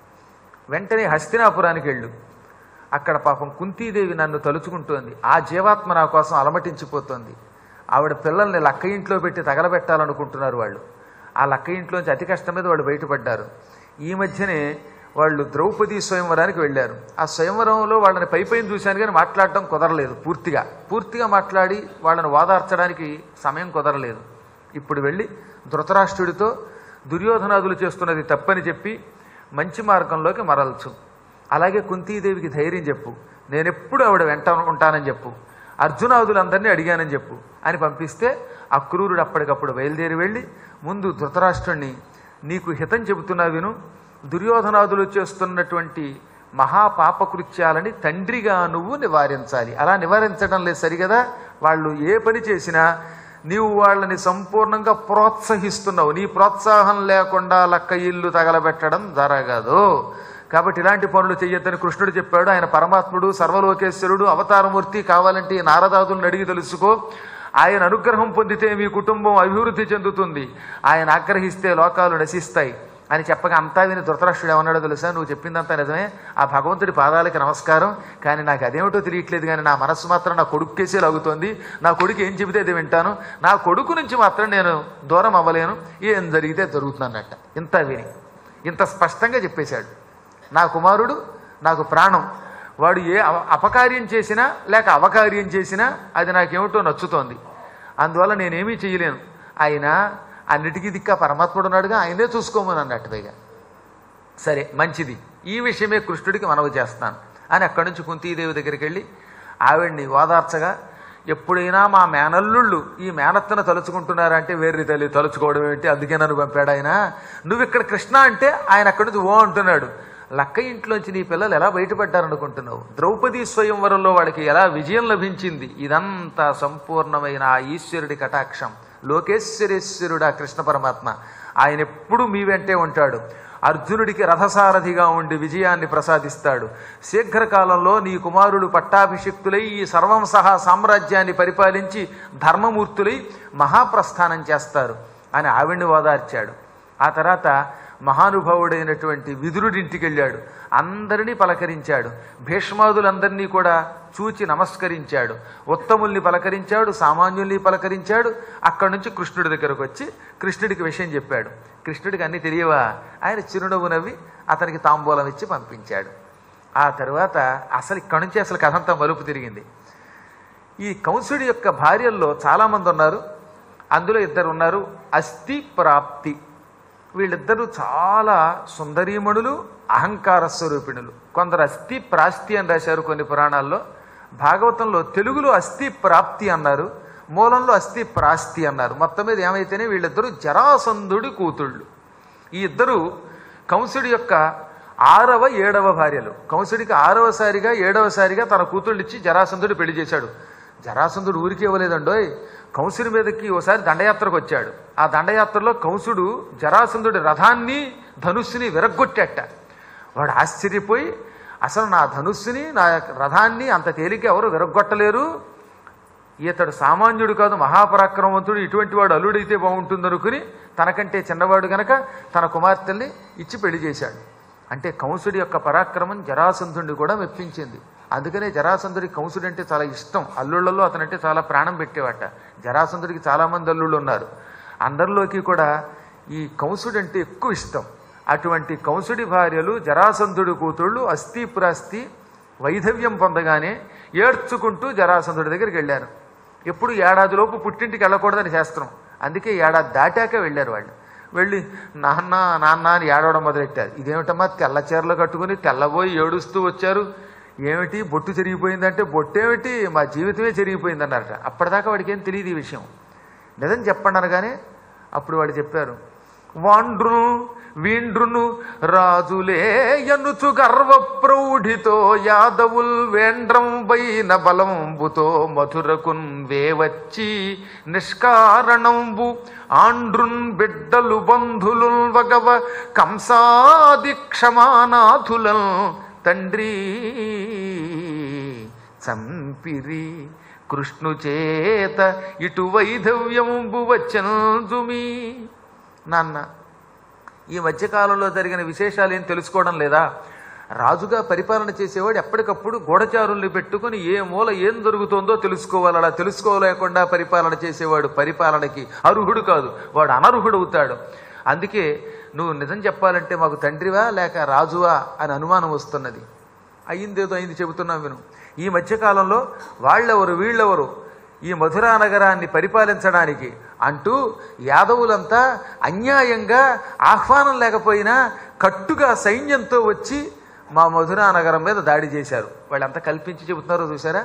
వెంటనే హస్తినాపురానికి వెళ్ళు అక్కడ పాపం కుంతీదేవి నన్ను తలుచుకుంటోంది ఆ జీవాత్మ నా కోసం అలమటించిపోతోంది ఆవిడ పిల్లల్ని లక్క ఇంట్లో పెట్టి తగలబెట్టాలనుకుంటున్నారు వాళ్ళు ఆ లక్క ఇంట్లోంచి అతి కష్టం మీద వాళ్ళు బయటపడ్డారు ఈ మధ్యనే వాళ్ళు ద్రౌపది స్వయంవరానికి వెళ్ళారు ఆ స్వయంవరంలో వాళ్ళని పై పైన చూశాను కానీ మాట్లాడటం కుదరలేదు పూర్తిగా పూర్తిగా మాట్లాడి వాళ్ళని ఓదార్చడానికి సమయం కుదరలేదు ఇప్పుడు వెళ్ళి ధృతరాష్ట్రుడితో దుర్యోధనాదులు చేస్తున్నది తప్పని చెప్పి మంచి మార్గంలోకి మరల్చు అలాగే కుంతీదేవికి ధైర్యం చెప్పు నేనెప్పుడు ఆవిడ వెంట ఉంటానని చెప్పు అర్జునాదులందరినీ అడిగానని చెప్పు అని పంపిస్తే అక్రూరుడు అప్పటికప్పుడు బయలుదేరి వెళ్ళి ముందు ధృతరాష్ట్రుణ్ణి నీకు హితం చెబుతున్నా విను దుర్యోధనాదులు చేస్తున్నటువంటి మహాపాపకృత్యాలని తండ్రిగా నువ్వు నివారించాలి అలా నివారించడం లేదు సరిగదా వాళ్ళు ఏ పని చేసినా నీవు వాళ్ళని సంపూర్ణంగా ప్రోత్సహిస్తున్నావు నీ ప్రోత్సాహం లేకుండా లక్క ఇల్లు తగలబెట్టడం జరగదు కాబట్టి ఇలాంటి పనులు చెయ్యొద్దని కృష్ణుడు చెప్పాడు ఆయన పరమాత్ముడు సర్వలోకేశ్వరుడు అవతారమూర్తి కావాలంటే ఈ నారదాదులను అడిగి తెలుసుకో ఆయన అనుగ్రహం పొందితే మీ కుటుంబం అభివృద్ధి చెందుతుంది ఆయన ఆగ్రహిస్తే లోకాలు నశిస్తాయి అని చెప్పగా అంతా విని ధృతరాష్ట్రుడు ఏమన్నాడో తెలుసా నువ్వు చెప్పిందంతా నిజమే ఆ భగవంతుడి పాదాలకి నమస్కారం కానీ నాకు అదేమిటో తెలియట్లేదు కానీ నా మనస్సు మాత్రం నా కొడుక్కేసే లాగుతోంది నా కొడుకు ఏం చెబితే అది వింటాను నా కొడుకు నుంచి మాత్రం నేను దూరం అవ్వలేను ఏం జరిగితే జరుగుతుందన్నట్ట ఇంత విని ఇంత స్పష్టంగా చెప్పేశాడు నా కుమారుడు నాకు ప్రాణం వాడు ఏ అవ- అపకార్యం చేసినా లేక అవకార్యం చేసినా అది నాకేమిటో నచ్చుతోంది అందువల్ల నేనేమీ చేయలేను ఆయన అన్నిటికీ దిక్క పరమాత్ముడు ఉన్నాడుగా ఆయనే చూసుకోమని అన్నట్టు పైగా సరే మంచిది ఈ విషయమే కృష్ణుడికి మనవి చేస్తాను అని అక్కడి నుంచి కుంతీదేవి దగ్గరికి వెళ్ళి ఆవిడ్ని ఓదార్చగా ఎప్పుడైనా మా మేనల్లుళ్ళు ఈ మేనత్తను తలుచుకుంటున్నారంటే వేర్రి తల్లి తలుచుకోవడం ఏంటి అందుకే నన్ను పంపాడు ఆయన నువ్వు ఇక్కడ కృష్ణ అంటే ఆయన అక్కడి నుంచి ఓ అంటున్నాడు లక్క ఇంట్లోంచి నీ పిల్లలు ఎలా బయటపడ్డారనుకుంటున్నావు ద్రౌపది స్వయంవరంలో వాడికి ఎలా విజయం లభించింది ఇదంతా సంపూర్ణమైన ఆ ఈశ్వరుడి కటాక్షం లోకేశ్వరేశ్వరుడు ఆ కృష్ణ పరమాత్మ ఆయన ఎప్పుడు మీ వెంటే ఉంటాడు అర్జునుడికి రథసారథిగా ఉండి విజయాన్ని ప్రసాదిస్తాడు శీఘ్రకాలంలో నీ కుమారుడు పట్టాభిషిక్తులై ఈ సర్వం సహా సామ్రాజ్యాన్ని పరిపాలించి ధర్మమూర్తులై మహాప్రస్థానం చేస్తారు అని ఆవిడ్ని ఓదార్చాడు ఆ తర్వాత మహానుభావుడైనటువంటి విదురుడింటికి వెళ్ళాడు అందరినీ పలకరించాడు భీష్మాదులందరినీ కూడా చూచి నమస్కరించాడు ఉత్తముల్ని పలకరించాడు సామాన్యుల్ని పలకరించాడు అక్కడి నుంచి కృష్ణుడి దగ్గరకు వచ్చి కృష్ణుడికి విషయం చెప్పాడు కృష్ణుడికి అన్నీ తెలియవా ఆయన చిరునవ్వు నవ్వి అతనికి తాంబూలం ఇచ్చి పంపించాడు ఆ తర్వాత అసలు ఇక్కడి నుంచి అసలు కథంతా మలుపు తిరిగింది ఈ కంసుడి యొక్క భార్యల్లో చాలామంది ఉన్నారు అందులో ఇద్దరు ఉన్నారు అస్థి ప్రాప్తి వీళ్ళిద్దరూ చాలా సుందరీమణులు అహంకార స్వరూపిణులు కొందరు అస్థి ప్రాస్తి అని రాశారు కొన్ని పురాణాల్లో భాగవతంలో తెలుగులో అస్థి ప్రాప్తి అన్నారు మూలంలో అస్థి ప్రాస్తి అన్నారు మొత్తం మీద ఏమైతేనే వీళ్ళిద్దరూ జరాసంధుడి కూతుళ్ళు ఈ ఇద్దరు కంసుడి యొక్క ఆరవ ఏడవ భార్యలు కంసుడికి ఆరవసారిగా ఏడవసారిగా తన కూతుళ్ళు ఇచ్చి జరాసంధుడు పెళ్లి చేశాడు జరాసంధుడు ఊరికి ఇవ్వలేదండోయ్ కంసుడి మీదకి ఓసారి దండయాత్రకు వచ్చాడు ఆ దండయాత్రలో కంసుడు జరాసంధుడి రథాన్ని ధనుస్సుని విరగ్గొట్టేట వాడు ఆశ్చర్యపోయి అసలు నా ధనుస్సుని నా రథాన్ని అంత తేలిక ఎవరు విరగ్గొట్టలేరు ఇతడు సామాన్యుడు కాదు మహాపరాక్రమవంతుడు ఇటువంటి వాడు అల్లుడైతే బాగుంటుందనుకుని తనకంటే చిన్నవాడు గనక తన కుమార్తెల్ని ఇచ్చి పెళ్లి చేశాడు అంటే కంసుడి యొక్క పరాక్రమం జరాసంధుడిని కూడా మెప్పించింది అందుకనే జరాసంధుడి కంసుడు అంటే చాలా ఇష్టం అల్లుళ్లలో అతనంటే చాలా ప్రాణం పెట్టేవాట జరాసంధుడికి చాలామంది అల్లుళ్ళు ఉన్నారు అందరిలోకి కూడా ఈ కంసుడు అంటే ఎక్కువ ఇష్టం అటువంటి కంసుడి భార్యలు జరాసంధుడి కూతుళ్ళు అస్థి పురాస్తి వైధవ్యం పొందగానే ఏడ్చుకుంటూ జరాసంధుడి దగ్గరికి వెళ్ళారు ఎప్పుడు ఏడాదిలోపు పుట్టింటికి వెళ్ళకూడదని శాస్త్రం అందుకే ఏడాది దాటాక వెళ్ళారు వాళ్ళు వెళ్ళి నాన్న నాన్న అని ఏడవడం మొదలెట్టారు ఇదేమిటమ్మా తెల్ల చీరలు కట్టుకుని తెల్లబోయి ఏడుస్తూ వచ్చారు ఏమిటి బొట్టు చెరిగిపోయిందంటే బొట్టేమిటి మా జీవితమే చెరిగిపోయింది అన్నారట అప్పటిదాకా వాడికి ఏం తెలియదు ఈ విషయం నిజం చెప్పండి అనగానే అప్పుడు వాడు చెప్పారు వాండ్రును వీండ్రును రాజులే ఎనుచు గర్వ ప్రౌఢితో యాదవుల్ వేండ్రం వైన బలంబుతో మధురకున్ వేవచ్చి నిష్కారణంబు ఆండ్రున్ బిడ్డలు బంధులు వగవ కంసాది క్షమానాథులం తండ్రి చంపిరి కృష్ణు చేత ఇటు వైధవ్యంబు వచ్చంజుమి నాన్న ఈ మధ్యకాలంలో జరిగిన విశేషాలు ఏం తెలుసుకోవడం లేదా రాజుగా పరిపాలన చేసేవాడు ఎప్పటికప్పుడు గూఢచారుల్ని పెట్టుకుని ఏ మూల ఏం జరుగుతోందో తెలుసుకోవాలి అలా తెలుసుకోలేకుండా పరిపాలన చేసేవాడు పరిపాలనకి అర్హుడు కాదు వాడు అనర్హుడు అవుతాడు అందుకే నువ్వు నిజం చెప్పాలంటే మాకు తండ్రివా లేక రాజువా అని అనుమానం వస్తున్నది అయిందేదో అయింది చెబుతున్నాం విను ఈ మధ్యకాలంలో వాళ్ళెవరు వీళ్ళెవరు ఈ మధురా నగరాన్ని పరిపాలించడానికి అంటూ యాదవులంతా అన్యాయంగా ఆహ్వానం లేకపోయినా కట్టుగా సైన్యంతో వచ్చి మా మధురా నగరం మీద దాడి చేశారు వాళ్ళంతా కల్పించి చెబుతున్నారో చూసారా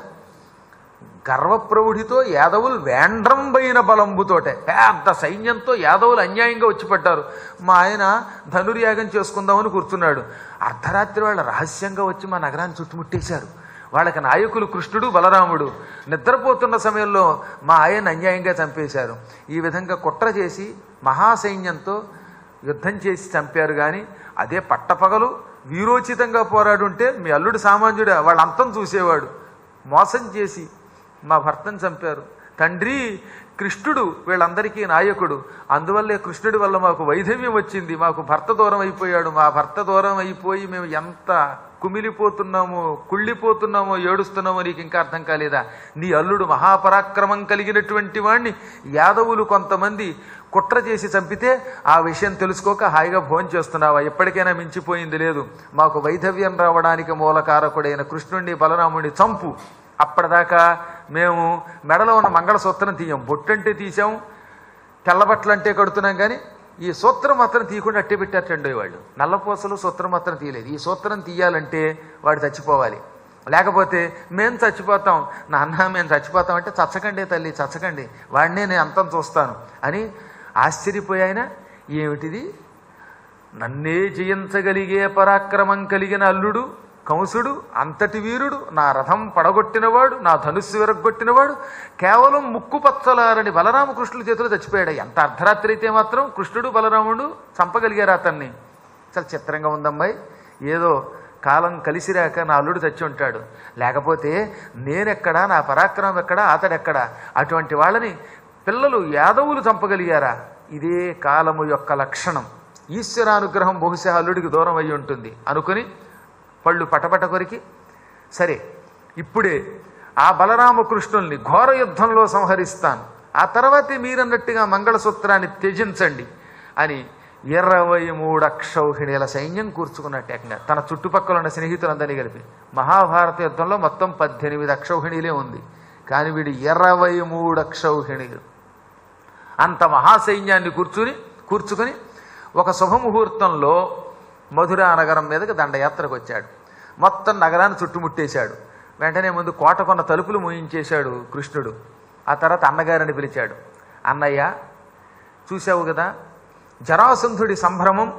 గర్వప్రౌఢితో యాదవులు వేండ్రంబైన బలంబుతోటే పెద్ద సైన్యంతో యాదవులు అన్యాయంగా వచ్చి పడ్డారు మా ఆయన ధనుర్యాగం చేసుకుందామని కూర్చున్నాడు అర్ధరాత్రి వాళ్ళు రహస్యంగా వచ్చి మా నగరాన్ని చుట్టుముట్టేశారు వాళ్ళకి నాయకులు కృష్ణుడు బలరాముడు నిద్రపోతున్న సమయంలో మా ఆయన అన్యాయంగా చంపేశారు ఈ విధంగా కుట్ర చేసి మహాసైన్యంతో యుద్ధం చేసి చంపారు కానీ అదే పట్టపగలు వీరోచితంగా పోరాడుంటే మీ అల్లుడు సామాన్యుడే వాళ్ళ అంతం చూసేవాడు మోసం చేసి మా భర్తను చంపారు తండ్రి కృష్ణుడు వీళ్ళందరికీ నాయకుడు అందువల్లే కృష్ణుడి వల్ల మాకు వైధవ్యం వచ్చింది మాకు భర్త దూరం అయిపోయాడు మా భర్త దూరం అయిపోయి మేము ఎంత కుమిలిపోతున్నామో కుళ్ళిపోతున్నామో ఏడుస్తున్నామో నీకు ఇంకా అర్థం కాలేదా నీ అల్లుడు మహాపరాక్రమం కలిగినటువంటి వాణ్ణి యాదవులు కొంతమంది కుట్ర చేసి చంపితే ఆ విషయం తెలుసుకోక హాయిగా భోజనం చేస్తున్నావా ఎప్పటికైనా మించిపోయింది లేదు మాకు వైధవ్యం రావడానికి మూలకారకుడైన కృష్ణుణ్ణి బలరాముడిని చంపు అప్పటిదాకా మేము మెడలో ఉన్న మంగళసూత్రం తీయం బొట్టంటే తీసాం తెల్లబట్టలు అంటే కడుతున్నాం కానీ ఈ సూత్రం మాత్రం తీయకుండా అట్టే పెట్టారటండి వాళ్ళు నల్లపూసలు సూత్రం మాత్రం తీయలేదు ఈ సూత్రం తీయాలంటే వాడు చచ్చిపోవాలి లేకపోతే మేము చచ్చిపోతాం నాన్న మేము చచ్చిపోతాం అంటే చచ్చకండి తల్లి చచ్చకండి వాడినే నేను అంతం చూస్తాను అని ఆశ్చర్యపోయాయన ఏమిటిది నన్నే జయించగలిగే పరాక్రమం కలిగిన అల్లుడు కంసుడు అంతటి వీరుడు నా రథం పడగొట్టినవాడు నా ధనుస్సు విరగొట్టినవాడు కేవలం ముక్కు పచ్చలారని బలరామకృష్ణుల చేతిలో చచ్చిపోయాడు ఎంత అర్ధరాత్రి అయితే మాత్రం కృష్ణుడు బలరాముడు చంపగలిగారు అతన్ని చాలా చిత్రంగా ఉందమ్మాయి ఏదో కాలం కలిసిరాక నా అల్లుడు చచ్చి ఉంటాడు లేకపోతే నేనెక్కడా నా పరాక్రమం ఎక్కడా అతడెక్కడా అటువంటి వాళ్ళని పిల్లలు యాదవులు చంపగలిగారా ఇదే కాలము యొక్క లక్షణం ఈశ్వరానుగ్రహం బహుశా అల్లుడికి దూరం అయి ఉంటుంది అనుకుని పళ్ళు పటపట కొరికి సరే ఇప్పుడే ఆ బలరామకృష్ణుల్ని ఘోర యుద్ధంలో సంహరిస్తాను ఆ తర్వాతే మీరన్నట్టుగా మంగళసూత్రాన్ని త్యజించండి అని ఇరవై మూడు అక్షౌహిణీల సైన్యం కూర్చుకున్నట్టు ఏకంగా తన చుట్టుపక్కల ఉన్న స్నేహితులందరినీ కలిపి మహాభారత యుద్ధంలో మొత్తం పద్దెనిమిది అక్షౌహిణీలే ఉంది కానీ వీడు ఇరవై మూడు అక్షౌహిణీలు అంత మహాసైన్యాన్ని కూర్చుని కూర్చుకొని ఒక శుభముహూర్తంలో మధురా నగరం మీదకి దండయాత్రకు వచ్చాడు మొత్తం నగరాన్ని చుట్టుముట్టేశాడు వెంటనే ముందు కోట కొన్న తలుపులు మూయించేశాడు కృష్ణుడు ఆ తర్వాత అన్నగారిని పిలిచాడు అన్నయ్య చూశావు కదా జరాసంధుడి సంభ్రమం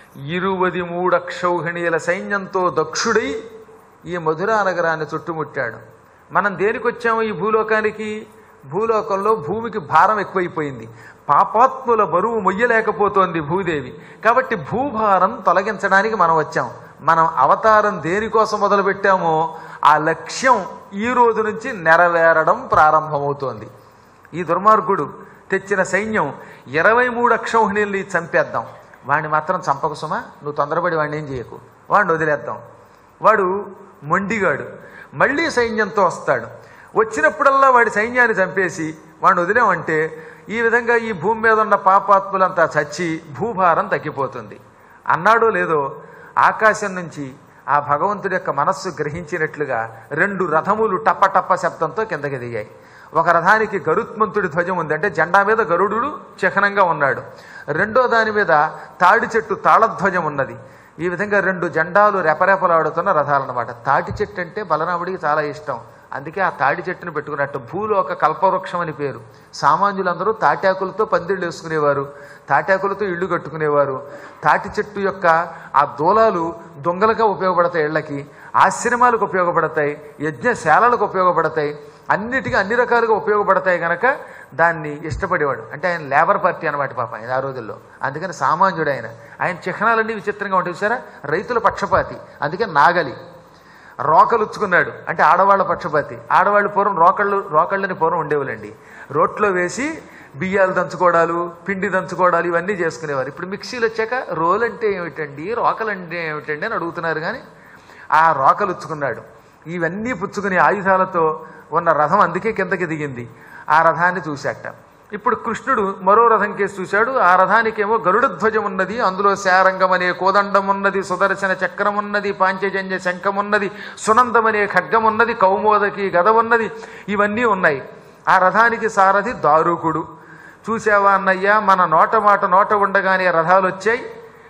ఇరువది మూడక్షౌహిణీల సైన్యంతో దక్షుడై ఈ మధురా నగరాన్ని చుట్టుముట్టాడు మనం దేనికి వచ్చాము ఈ భూలోకానికి భూలోకంలో భూమికి భారం ఎక్కువైపోయింది పాపాత్ముల బరువు మొయ్యలేకపోతోంది భూదేవి కాబట్టి భూభారం తొలగించడానికి మనం వచ్చాం మనం అవతారం దేనికోసం మొదలుపెట్టామో ఆ లక్ష్యం ఈ రోజు నుంచి నెరవేరడం ప్రారంభమవుతోంది ఈ దుర్మార్గుడు తెచ్చిన సైన్యం ఇరవై మూడు అక్షౌహిణీల్ని చంపేద్దాం వాడిని మాత్రం చంపక సుమా నువ్వు తొందరపడి వాడిని ఏం చేయకు వాడిని వదిలేద్దాం వాడు మొండిగాడు మళ్ళీ సైన్యంతో వస్తాడు వచ్చినప్పుడల్లా వాడి సైన్యాన్ని చంపేసి వాడిని వదిలేమంటే ఈ విధంగా ఈ భూమి మీద ఉన్న పాపాత్ములంతా చచ్చి భూభారం తగ్గిపోతుంది అన్నాడో లేదో ఆకాశం నుంచి ఆ భగవంతుడి యొక్క మనస్సు గ్రహించినట్లుగా రెండు రథములు టప్ప టప్ప శబ్దంతో కిందకి దిగాయి ఒక రథానికి గరుత్మంతుడి ధ్వజం ఉంది అంటే జెండా మీద గరుడు చిహ్నంగా ఉన్నాడు రెండో దాని మీద తాడి చెట్టు తాళధ్వజం ఉన్నది ఈ విధంగా రెండు జెండాలు రెపరెపలాడుతున్న రథాలన్నమాట తాటి చెట్టు అంటే బలరాముడికి చాలా ఇష్టం అందుకే ఆ తాడి చెట్టును పెట్టుకున్నట్టు భూలోక కల్పవృక్షం అని పేరు సామాన్యులందరూ తాటాకులతో పందిళ్ళు వేసుకునేవారు తాటాకులతో ఇళ్ళు కట్టుకునేవారు తాటి చెట్టు యొక్క ఆ దూలాలు దొంగలుగా ఉపయోగపడతాయి ఇళ్ళకి ఆశ్రమాలకు ఉపయోగపడతాయి యజ్ఞశాలలకు ఉపయోగపడతాయి అన్నిటికీ అన్ని రకాలుగా ఉపయోగపడతాయి కనుక దాన్ని ఇష్టపడేవాడు అంటే ఆయన లేబర్ పార్టీ అనమాట పాప ఆయన ఆ రోజుల్లో అందుకని సామాన్యుడు ఆయన ఆయన చిహ్నాలన్నీ విచిత్రంగా ఉంటాయి చూసారా రైతుల పక్షపాతి అందుకే నాగలి రోకలుచ్చుకున్నాడు అంటే ఆడవాళ్ళ పక్షపాతి ఆడవాళ్ళు పూర్వం రోకళ్ళు రోకళ్ళని పూర్వం ఉండేవాళ్ళండి రోట్లో వేసి బియ్యాలు దంచుకోవడాలు పిండి దంచుకోవడాలు ఇవన్నీ చేసుకునేవారు ఇప్పుడు మిక్సీలు వచ్చాక రోల్ అంటే ఏమిటండి రోకలు అంటే ఏమిటండి అని అడుగుతున్నారు కానీ ఆ రోకలుచ్చుకున్నాడు ఇవన్నీ పుచ్చుకునే ఆయుధాలతో ఉన్న రథం అందుకే కిందకి దిగింది ఆ రథాన్ని చూశాట ఇప్పుడు కృష్ణుడు మరో రథం కేసి చూశాడు ఆ రథానికేమో గరుడ ధ్వజం ఉన్నది అందులో శారంగం అనే కోదండం ఉన్నది సుదర్శన చక్రం ఉన్నది పాంచజన్య శంఖం ఉన్నది సునందం అనే ఖడ్గం ఉన్నది కౌమోదకి గద ఉన్నది ఇవన్నీ ఉన్నాయి ఆ రథానికి సారథి దారుకుడు చూసావా అన్నయ్య మన నోట మాట నోట ఉండగానే రథాలు వచ్చాయి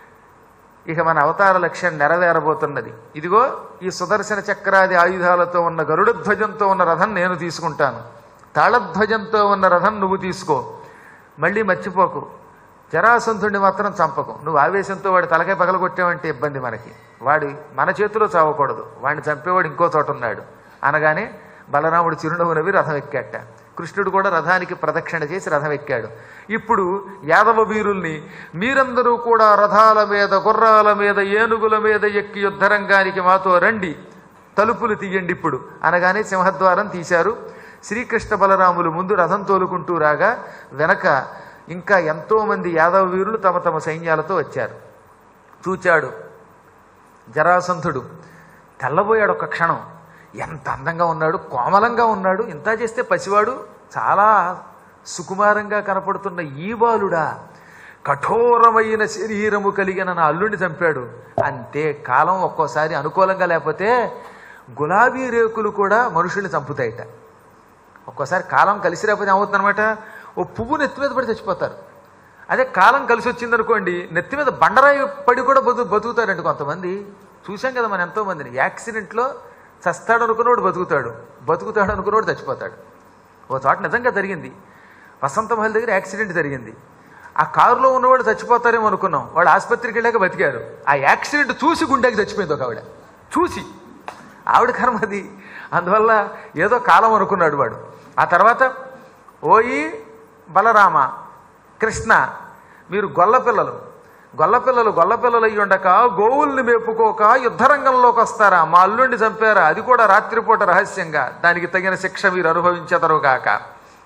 ఇక మన అవతార లక్ష్యం నెరవేరబోతున్నది ఇదిగో ఈ సుదర్శన చక్రాది ఆయుధాలతో ఉన్న గరుడ ధ్వజంతో ఉన్న రథం నేను తీసుకుంటాను తాళధ్వజంతో ఉన్న రథం నువ్వు తీసుకో మళ్ళీ మర్చిపోకు జరాసంధుడిని మాత్రం చంపకు నువ్వు ఆవేశంతో వాడి తలకాయ పగలగొట్టావంటే ఇబ్బంది మనకి వాడి మన చేతిలో చావకూడదు వాడిని చంపేవాడు ఇంకో చోట ఉన్నాడు అనగానే బలరాముడు చిరునవ్వు నవ్వి రథం ఎక్కాట కృష్ణుడు కూడా రథానికి ప్రదక్షిణ చేసి రథం ఎక్కాడు ఇప్పుడు యాదవ వీరుల్ని మీరందరూ కూడా రథాల మీద గుర్రాల మీద ఏనుగుల మీద ఎక్కి యుద్ధరంగానికి మాతో రండి తలుపులు తీయండి ఇప్పుడు అనగానే సింహద్వారం తీశారు శ్రీకృష్ణ బలరాములు ముందు రథం తోలుకుంటూ రాగా వెనక ఇంకా ఎంతోమంది యాదవ వీరులు తమ తమ సైన్యాలతో వచ్చారు చూచాడు జరాసంధుడు తెల్లబోయాడు ఒక క్షణం ఎంత అందంగా ఉన్నాడు కోమలంగా ఉన్నాడు ఇంత చేస్తే పసివాడు చాలా సుకుమారంగా కనపడుతున్న ఈ బాలుడా కఠోరమైన శరీరము కలిగిన నా అల్లుడిని చంపాడు అంతే కాలం ఒక్కోసారి అనుకూలంగా లేకపోతే గులాబీ రేకులు కూడా మనుషుల్ని చంపుతాయిట ఒక్కోసారి కాలం కలిసి రాకపోతే ఏమవుతుందన్నమాట ఓ పువ్వు నెత్తి మీద పడి చచ్చిపోతారు అదే కాలం కలిసి వచ్చిందనుకోండి నెత్తి మీద బండరాయి పడి కూడా బతు బతుకుతారండి కొంతమంది చూశాం కదా మనం ఎంతో మందిని యాక్సిడెంట్లో చస్తాడు అనుకున్నవాడు బతుకుతాడు బతుకుతాడు అనుకున్నవాడు చచ్చిపోతాడు ఓ చోట నిజంగా జరిగింది వసంత మహల్ దగ్గర యాక్సిడెంట్ జరిగింది ఆ కారులో ఉన్నవాడు చచ్చిపోతారేమో అనుకున్నాం వాడు ఆసుపత్రికి వెళ్ళాక బతికారు ఆ యాక్సిడెంట్ చూసి గుండెకి చచ్చిపోయింది ఒక ఆవిడ చూసి ఆవిడ కర్మ అది అందువల్ల ఏదో కాలం అనుకున్నాడు వాడు ఆ తర్వాత ఓయి బలరామ కృష్ణ మీరు గొల్లపిల్లలు గొల్లపిల్లలు గొల్లపిల్లలు అయ్యి ఉండక గోవుల్ని మేపుకోక యుద్ధరంగంలోకి వస్తారా మా అల్లుడిని చంపారా అది కూడా రాత్రిపూట రహస్యంగా దానికి తగిన శిక్ష మీరు అనుభవించెదరుగాక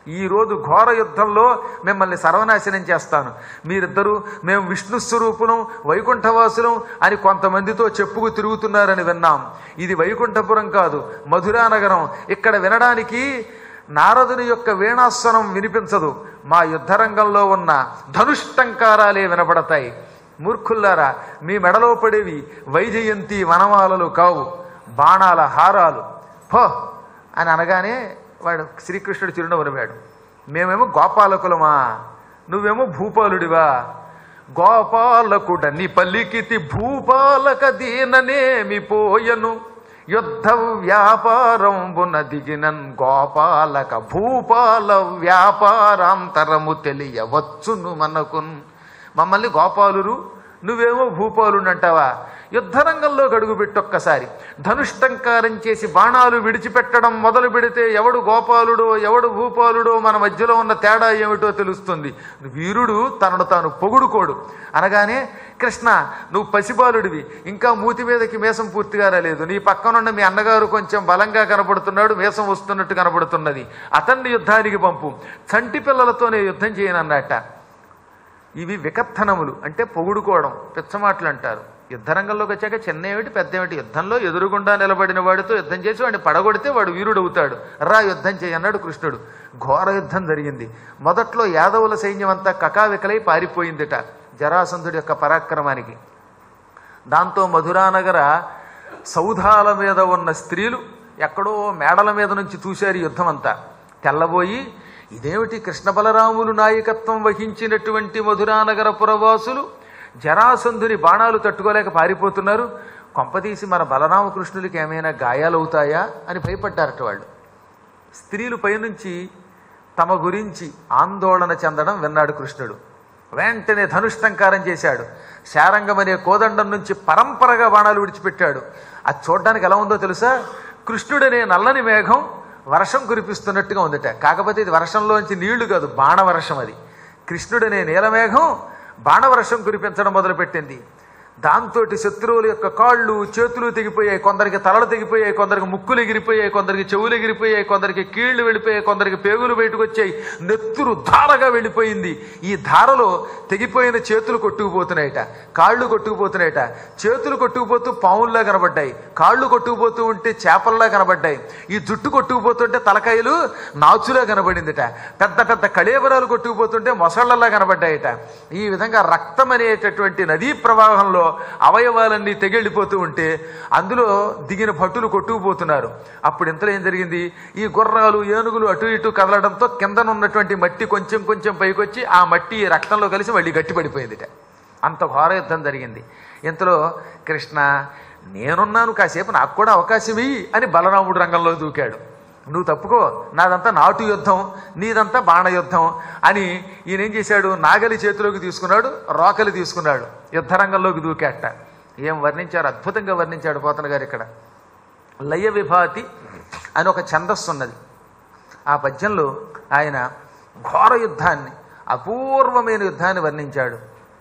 ఈ రోజు ఘోర యుద్ధంలో మిమ్మల్ని సర్వనాశనం చేస్తాను మీరిద్దరూ మేము విష్ణు స్వరూపులం వైకుంఠవాసులం అని కొంతమందితో చెప్పుకు తిరుగుతున్నారని విన్నాం ఇది వైకుంఠపురం కాదు మధురా నగరం ఇక్కడ వినడానికి నారదుని యొక్క వీణాస్వరం వినిపించదు మా యుద్ధరంగంలో ఉన్న ధనుష్టంకారాలే వినపడతాయి మూర్ఖుల్లారా మీ మెడలో పడేవి వైజయంతి వనమాలలు కావు బాణాల హారాలు పో అని అనగానే వాడు శ్రీకృష్ణుడు చిరునవ్వు నవ్వాడు మేమేమో గోపాలకులమా నువ్వేమో భూపాలుడివా గోపాలకుడని పలికితి భూపాలక దీననేమి పోయను యుద్ధ వ్యాపారంబున దిగినన్ గోపాలక భూపాల వ్యాపారాంతరము తెలియవచ్చును మనకున్ మమ్మల్ని గోపాలురు నువ్వేమో భూపాలుడు అంటావా యుద్ధరంగంలో గడుగు పెట్టొక్కసారి ధనుష్టంకారం చేసి బాణాలు విడిచిపెట్టడం మొదలు పెడితే ఎవడు గోపాలుడో ఎవడు భూపాలుడో మన మధ్యలో ఉన్న తేడా ఏమిటో తెలుస్తుంది వీరుడు తనను తాను పొగుడుకోడు అనగానే కృష్ణ నువ్వు పసిబాలుడివి ఇంకా మూతి మీదకి మేసం పూర్తిగా రాలేదు నీ పక్కనున్న మీ అన్నగారు కొంచెం బలంగా కనపడుతున్నాడు మేసం వస్తున్నట్టు కనపడుతున్నది అతన్ని యుద్ధానికి పంపు చంటి పిల్లలతోనే యుద్ధం చేయనన్నట్ట ఇవి వికత్తనములు అంటే పొగుడుకోవడం పిచ్చమాటలు అంటారు యుద్ధరంగంలోకి వచ్చాక చిన్న ఏమిటి పెద్ద ఏమిటి యుద్ధంలో ఎదురుగుండా నిలబడిన వాడితో యుద్ధం చేసి వాడిని పడగొడితే వాడు వీరుడు అవుతాడు రా యుద్ధం చేయన్నాడు కృష్ణుడు ఘోర యుద్ధం జరిగింది మొదట్లో యాదవుల సైన్యం అంతా కకావికలై పారిపోయిందిట జరాసంధుడి యొక్క పరాక్రమానికి దాంతో మధురానగర సౌధాల మీద ఉన్న స్త్రీలు ఎక్కడో మేడల మీద నుంచి చూశారు ఈ యుద్ధం అంతా తెల్లబోయి ఇదేమిటి కృష్ణ బలరాములు నాయకత్వం వహించినటువంటి మధురానగర పురవాసులు జరాసంధుని బాణాలు తట్టుకోలేక పారిపోతున్నారు కొంపదీసి మన బలరామకృష్ణులకి ఏమైనా గాయాలవుతాయా అని భయపడ్డారట వాళ్ళు స్త్రీలు పైనుంచి తమ గురించి ఆందోళన చెందడం విన్నాడు కృష్ణుడు వెంటనే ధనుష్టంకారం చేశాడు శారంగం అనే కోదండం నుంచి పరంపరగా బాణాలు విడిచిపెట్టాడు అది చూడడానికి ఎలా ఉందో తెలుసా కృష్ణుడనే నల్లని మేఘం వర్షం కురిపిస్తున్నట్టుగా ఉందట కాకపోతే ఇది వర్షంలోంచి నీళ్లు కాదు బాణవర్షం అది కృష్ణుడనే నీలమేఘం బాణవర్షం కురిపించడం మొదలుపెట్టింది దాంతో శత్రువుల యొక్క కాళ్ళు చేతులు తెగిపోయాయి కొందరికి తలలు తెగిపోయాయి కొందరికి ముక్కులు ఎగిరిపోయాయి కొందరికి చెవులు ఎగిరిపోయాయి కొందరికి కీళ్లు వెళ్ళిపోయాయి కొందరికి పేగులు బయటకు వచ్చాయి నెత్తురు ధారగా వెళ్ళిపోయింది ఈ ధారలో తెగిపోయిన చేతులు కొట్టుకుపోతున్నాయట కాళ్ళు కొట్టుకుపోతున్నాయట చేతులు కొట్టుకుపోతూ పావుల్లా కనబడ్డాయి కాళ్ళు కొట్టుకుపోతూ ఉంటే చేపల్లా కనబడ్డాయి ఈ జుట్టు కొట్టుకుపోతుంటే తలకాయలు నాచులా కనబడిందిట పెద్ద పెద్ద కళేబరాలు కొట్టుకుపోతుంటే మొసళ్లలా కనబడ్డాయట ఈ విధంగా రక్తం అనేటటువంటి నదీ ప్రవాహంలో అవయవాలన్నీ తెగిళ్ళిపోతూ ఉంటే అందులో దిగిన భటులు కొట్టుకుపోతున్నారు అప్పుడు ఇంతలో ఏం జరిగింది ఈ గుర్రాలు ఏనుగులు అటు ఇటు కదలడంతో కిందనున్నటువంటి మట్టి కొంచెం కొంచెం పైకొచ్చి ఆ మట్టి ఈ రక్తంలో కలిసి మళ్ళీ గట్టిపడిపోయిందిట అంత ఘోర యుద్ధం జరిగింది ఇంతలో కృష్ణ నేనున్నాను కాసేపు నాకు కూడా అవకాశం ఇయ్యి అని బలరాముడు రంగంలో దూకాడు నువ్వు తప్పుకో నాదంతా నాటు యుద్ధం నీదంతా బాణ యుద్ధం అని ఈయన ఏం చేశాడు నాగలి చేతిలోకి తీసుకున్నాడు రోకలి తీసుకున్నాడు యుద్ధరంగంలోకి దూకేట ఏం వర్ణించారు అద్భుతంగా వర్ణించాడు పోతన గారు ఇక్కడ లయ విభాతి అని ఒక ఛందస్సు ఉన్నది ఆ పద్యంలో ఆయన ఘోర యుద్ధాన్ని అపూర్వమైన యుద్ధాన్ని వర్ణించాడు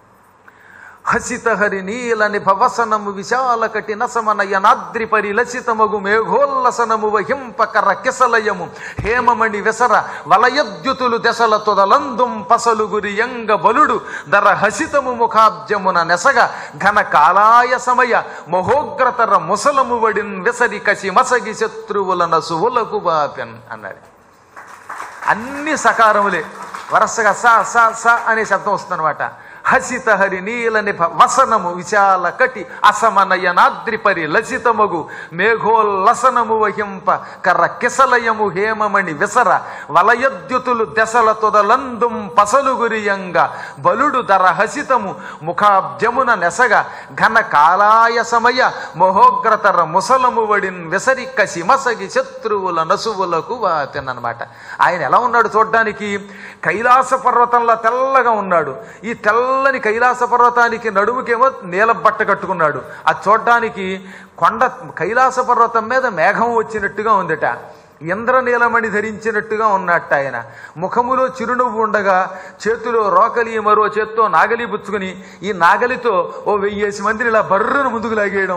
హసిత హరి నీల నిభవసనము విశాల కటి నసమనయనాద్రి పరిలసితమగు మేఘోల్లసనము వహింపకర కిసలయము హేమమణి వెసర వలయద్యుతులు దశల తొదలందుం పసలు గురి యంగ బలుడు దర హసితము ముఖాబ్జమున నెసగ ఘన కాలాయ సమయ మహోగ్రతర ముసలము వడిన్ విసరి కసి మసగి శత్రువుల నసువులకు బాపెన్ అన్నాడు అన్ని సకారములే వరుసగా స స స అనే శబ్దం వస్తుందన్నమాట హసిత హరి నీల నిభ వసనము విశాల కటి అసమనయనాద్రి పరి లసితమగు మేఘోల్లసనము వహింప కర్ర కిసలయము హేమమణి విసర వలయద్యుతులు దశల తొదలందుం పసలు గురియంగ బలుడు దర హసితము ముఖాబ్జమున నెసగ ఘన కాలాయ సమయ మహోగ్రతర ముసలము వడిన్ విసరి కసి మసగి శత్రువుల నసువులకు వాతెనమాట ఆయన ఎలా ఉన్నాడు చూడ్డానికి కైలాస పర్వతంలో తెల్లగా ఉన్నాడు ఈ తెల్లని కైలాస పర్వతానికి నడుముకేమో నీల బట్ట కట్టుకున్నాడు అది చూడ్డానికి కొండ కైలాస పర్వతం మీద మేఘం వచ్చినట్టుగా ఉందట ఇంద్రనీలమణి ధరించినట్టుగా ఉన్నట్టు ఆయన ముఖములో చిరునవ్వు ఉండగా చేతిలో రోకలి మరో చేత్తో నాగలి పుచ్చుకుని ఈ నాగలితో ఓ వెయ్యేసి మందిని ఇలా బర్రును ముందుకు లాగేయడం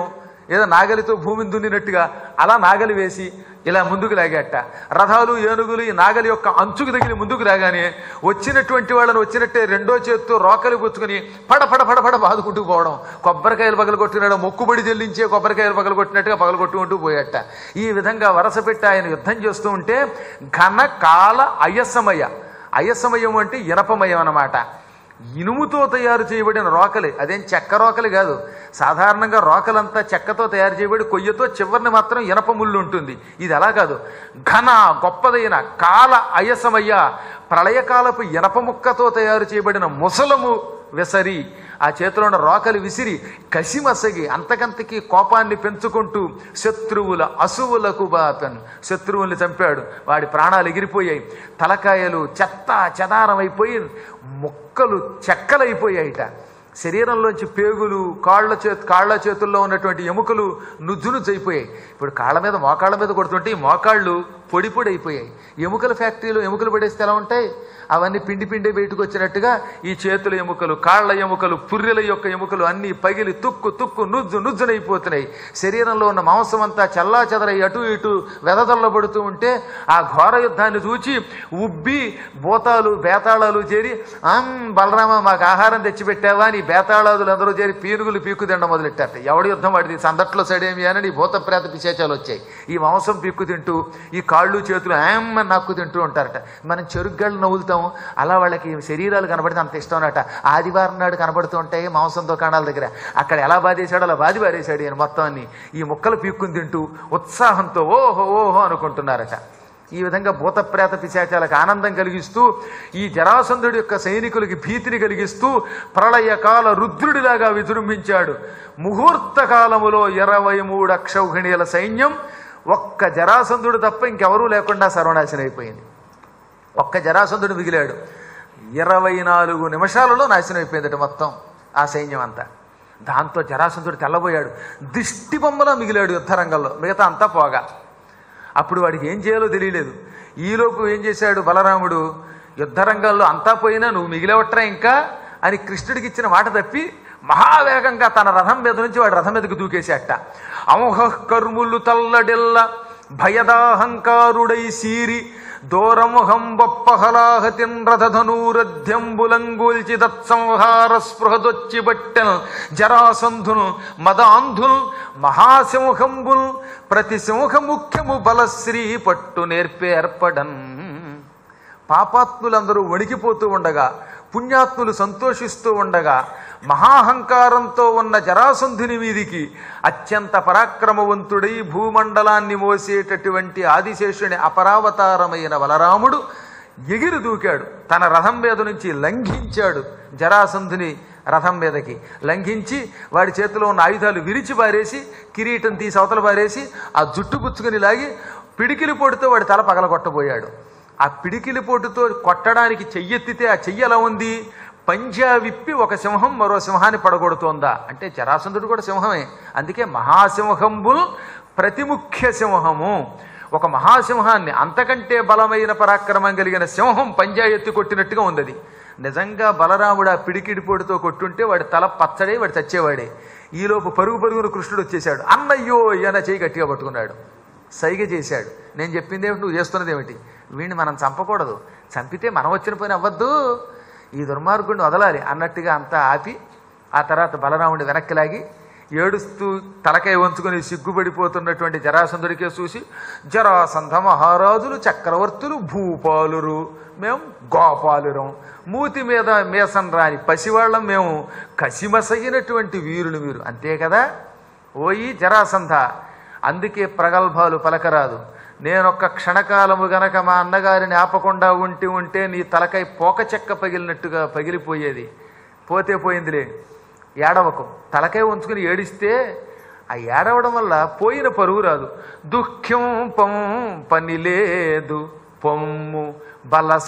ఏదో నాగలితో భూమిని దున్నినట్టుగా అలా నాగలి వేసి ఇలా ముందుకు లాగేట రథాలు ఏనుగులు ఈ నాగలి యొక్క అంచుకు తగిలి ముందుకు లాగానే వచ్చినటువంటి వాళ్ళని వచ్చినట్టే రెండో చేత్తో రోకలి పుచ్చుకొని పడ పడ పడ పడ బాదుకుంటూ పోవడం కొబ్బరికాయలు పగలు కొట్టినాడు మొక్కుబడి చెల్లించే కొబ్బరికాయలు పగలు కొట్టినట్టుగా పగలు కొట్టుకుంటూ పోయేట ఈ విధంగా వరస పెట్టి ఆయన యుద్ధం చేస్తూ ఉంటే ఘన కాల అయసమయ అయసమయం అంటే ఇనపమయం అన్నమాట ఇనుముతో తయారు చేయబడిన రోకలి అదేం చెక్క రోకలి కాదు సాధారణంగా రోకలంతా చెక్కతో తయారు చేయబడి కొయ్యతో చివరిని మాత్రం ఇనప ముళ్ళు ఉంటుంది ఇది అలా కాదు ఘన గొప్పదైన కాల అయసమయ్య ప్రళయకాలపు ఇనప ముక్కతో తయారు చేయబడిన ముసలము విసరి ఆ చేతిలో ఉన్న రోకలి విసిరి కసిమసగి అంతకంతకి కోపాన్ని పెంచుకుంటూ శత్రువుల అసువులకు బాపెన్ శత్రువుల్ని చంపాడు వాడి ప్రాణాలు ఎగిరిపోయాయి తలకాయలు చెత్త చెదారమైపోయి ముక్కలు చెక్కలైపోయాయిట శరీరంలోంచి పేగులు కాళ్ళ చేతు కాళ్ళ చేతుల్లో ఉన్నటువంటి ఎముకలు నుజ్జును అయిపోయాయి ఇప్పుడు కాళ్ళ మీద మోకాళ్ళ మీద కొడుతుంటే ఈ మోకాళ్ళు పొడి పొడి అయిపోయాయి ఎముకల ఫ్యాక్టరీలో ఎముకలు పడేస్తే ఎలా ఉంటాయి అవన్నీ పిండి పిండి బయటకు వచ్చినట్టుగా ఈ చేతుల ఎముకలు కాళ్ళ ఎముకలు పుర్రెల యొక్క ఎముకలు అన్నీ పగిలి తుక్కు తుక్కు నుజ్జు నుజ్జునైపోతున్నాయి శరీరంలో ఉన్న మాంసం అంతా చల్లా చెదరై అటు ఇటు వెదజల్లబడుతూ ఉంటే ఆ ఘోర యుద్ధాన్ని చూచి ఉబ్బి బోతాలు బేతాళాలు చేరి "ఆమ్, బలరామ మాకు ఆహారం తెచ్చిపెట్టావా అని బేతాళాదులు అందరూ చేరి పీనుగులు పీక్కు తినడం మొదలెట్టారట ఎవడి యుద్ధం వాడిది సందట్లో సడేమి అని భూత ప్రేత పిశాచాలు వచ్చాయి ఈ మాంసం పీక్కు తింటూ ఈ కాళ్ళు చేతులు ఆమ్ అని నక్కు తింటూ ఉంటారట మనం చెరుగ్గళ్ళు నవ్వులుతాం అలా వాళ్ళకి శరీరాలు కనబడితే అంత ఇష్టం అన్నట ఆదివారం నాడు కనబడుతూ ఉంటాయి మాంసం దుకాణాల దగ్గర అక్కడ ఎలా బాధేశాడో అలా బాధి బాధేశాడు ఈయన మొత్తం అన్ని ఈ ముక్కలు పీక్కుని తింటూ ఉత్సాహంతో ఓహో ఓహో అనుకుంటున్నారట ఈ విధంగా భూతప్రేత పిశాచాలకు ఆనందం కలిగిస్తూ ఈ జరాసంధుడి యొక్క సైనికులకి భీతిని కలిగిస్తూ ప్రళయకాల రుద్రుడిలాగా విజృంభించాడు ముహూర్త కాలములో ఇరవై మూడు అక్షౌహిణీల సైన్యం ఒక్క జరాసంధుడు తప్ప ఇంకెవరూ లేకుండా సర్వనాశనం అయిపోయింది ఒక్క జరాసంధుడు మిగిలాడు ఇరవై నాలుగు నిమిషాలలో నాశనం అయిపోయిందట మొత్తం ఆ సైన్యం అంతా దాంతో జరాసంధుడు తెల్లబోయాడు దిష్టి బొమ్మలా మిగిలాడు యుద్ధరంగంలో మిగతా అంతా పోగా అప్పుడు వాడికి ఏం చేయాలో తెలియలేదు ఈలోపు ఏం చేశాడు బలరాముడు యుద్ధరంగంలో అంతా పోయినా నువ్వు మిగిలేవట్రా ఇంకా అని కృష్ణుడికి ఇచ్చిన మాట తప్పి మహావేగంగా తన రథం మీద నుంచి వాడి రథం మీదకి దూకేసేట అమోహ కర్ములు తల్లడెల్ల భయదాహంకారుడై సీరి దూరముహం బొప్పహలాహతిన్ రథధనూరధ్యంబులంగూల్చి తత్సంహార స్పృహదొచ్చి బట్టెన్ జరాసంధును మదాంధును మహాసింహంబుల్ ప్రతి సింహముఖ్యము బలశ్రీ పట్టు నేర్పేర్పడన్ పాపాత్ములందరూ వణికిపోతూ ఉండగా పుణ్యాత్ములు సంతోషిస్తూ ఉండగా మహాహంకారంతో ఉన్న జరాసంధుని మీదికి అత్యంత పరాక్రమవంతుడై భూమండలాన్ని మోసేటటువంటి ఆదిశేషుని అపరావతారమైన బలరాముడు ఎగిరి దూకాడు తన రథం మీద నుంచి లంఘించాడు జరాసంధుని రథం మీదకి లంఘించి వాడి చేతిలో ఉన్న ఆయుధాలు విరిచి పారేసి కిరీటం తీసి అవతల పారేసి ఆ జుట్టు పుచ్చుకొని లాగి పిడికిలి పొడితో వాడి తల పగలగొట్టబోయాడు ఆ పిడికిలి పోటుతో కొట్టడానికి చెయ్యెత్తితే ఆ చెయ్యి ఎలా ఉంది పంజా విప్పి ఒక సింహం మరో సింహాన్ని పడగొడుతోందా అంటే జరాసంధుడు కూడా సింహమే అందుకే మహాసింహంబుల్ ప్రతిముఖ్య సింహము ఒక మహాసింహాన్ని అంతకంటే బలమైన పరాక్రమం కలిగిన సింహం పంజా ఎత్తి కొట్టినట్టుగా ఉంది అది నిజంగా బలరాముడు ఆ పిడికిడి పొడితో కొట్టుంటే వాడి తల పచ్చడే వాడు చచ్చేవాడే ఈలోపు పరుగు పరుగున కృష్ణుడు వచ్చేశాడు అన్నయ్యో ఈయన చేయి గట్టిగా పట్టుకున్నాడు సైగ చేశాడు నేను చెప్పింది ఏమిటి నువ్వు చేస్తున్నది ఏమిటి వీడిని మనం చంపకూడదు చంపితే మనం వచ్చిన పని అవ్వద్దు ఈ దుర్మార్గుడిని వదలాలి అన్నట్టుగా అంతా ఆపి ఆ తర్వాత బలరాముడి వెనక్కి లాగి ఏడుస్తూ తలకాయ వంచుకొని సిగ్గుపడిపోతున్నటువంటి జరాసంధుడికే చూసి జరాసంధ మహారాజులు చక్రవర్తులు భూపాలురు మేము గోపాలురం మూతి మీద మేసం రాని పసివాళ్ళం మేము కసిమసగినటువంటి వీరులు మీరు అంతే కదా ఓయి జరాసంధ అందుకే ప్రగల్భాలు పలకరాదు నేనొక్క క్షణకాలము గనక మా అన్నగారిని ఆపకుండా ఉంటి ఉంటే నీ తలకై పోక చెక్క పగిలినట్టుగా పగిలిపోయేది పోతే పోయిందిలే ఏడవకు తలకై ఉంచుకుని ఏడిస్తే ఆ ఏడవడం వల్ల పోయిన పరువు రాదు దుఃఖం పం పని లేదు పొమ్ము బల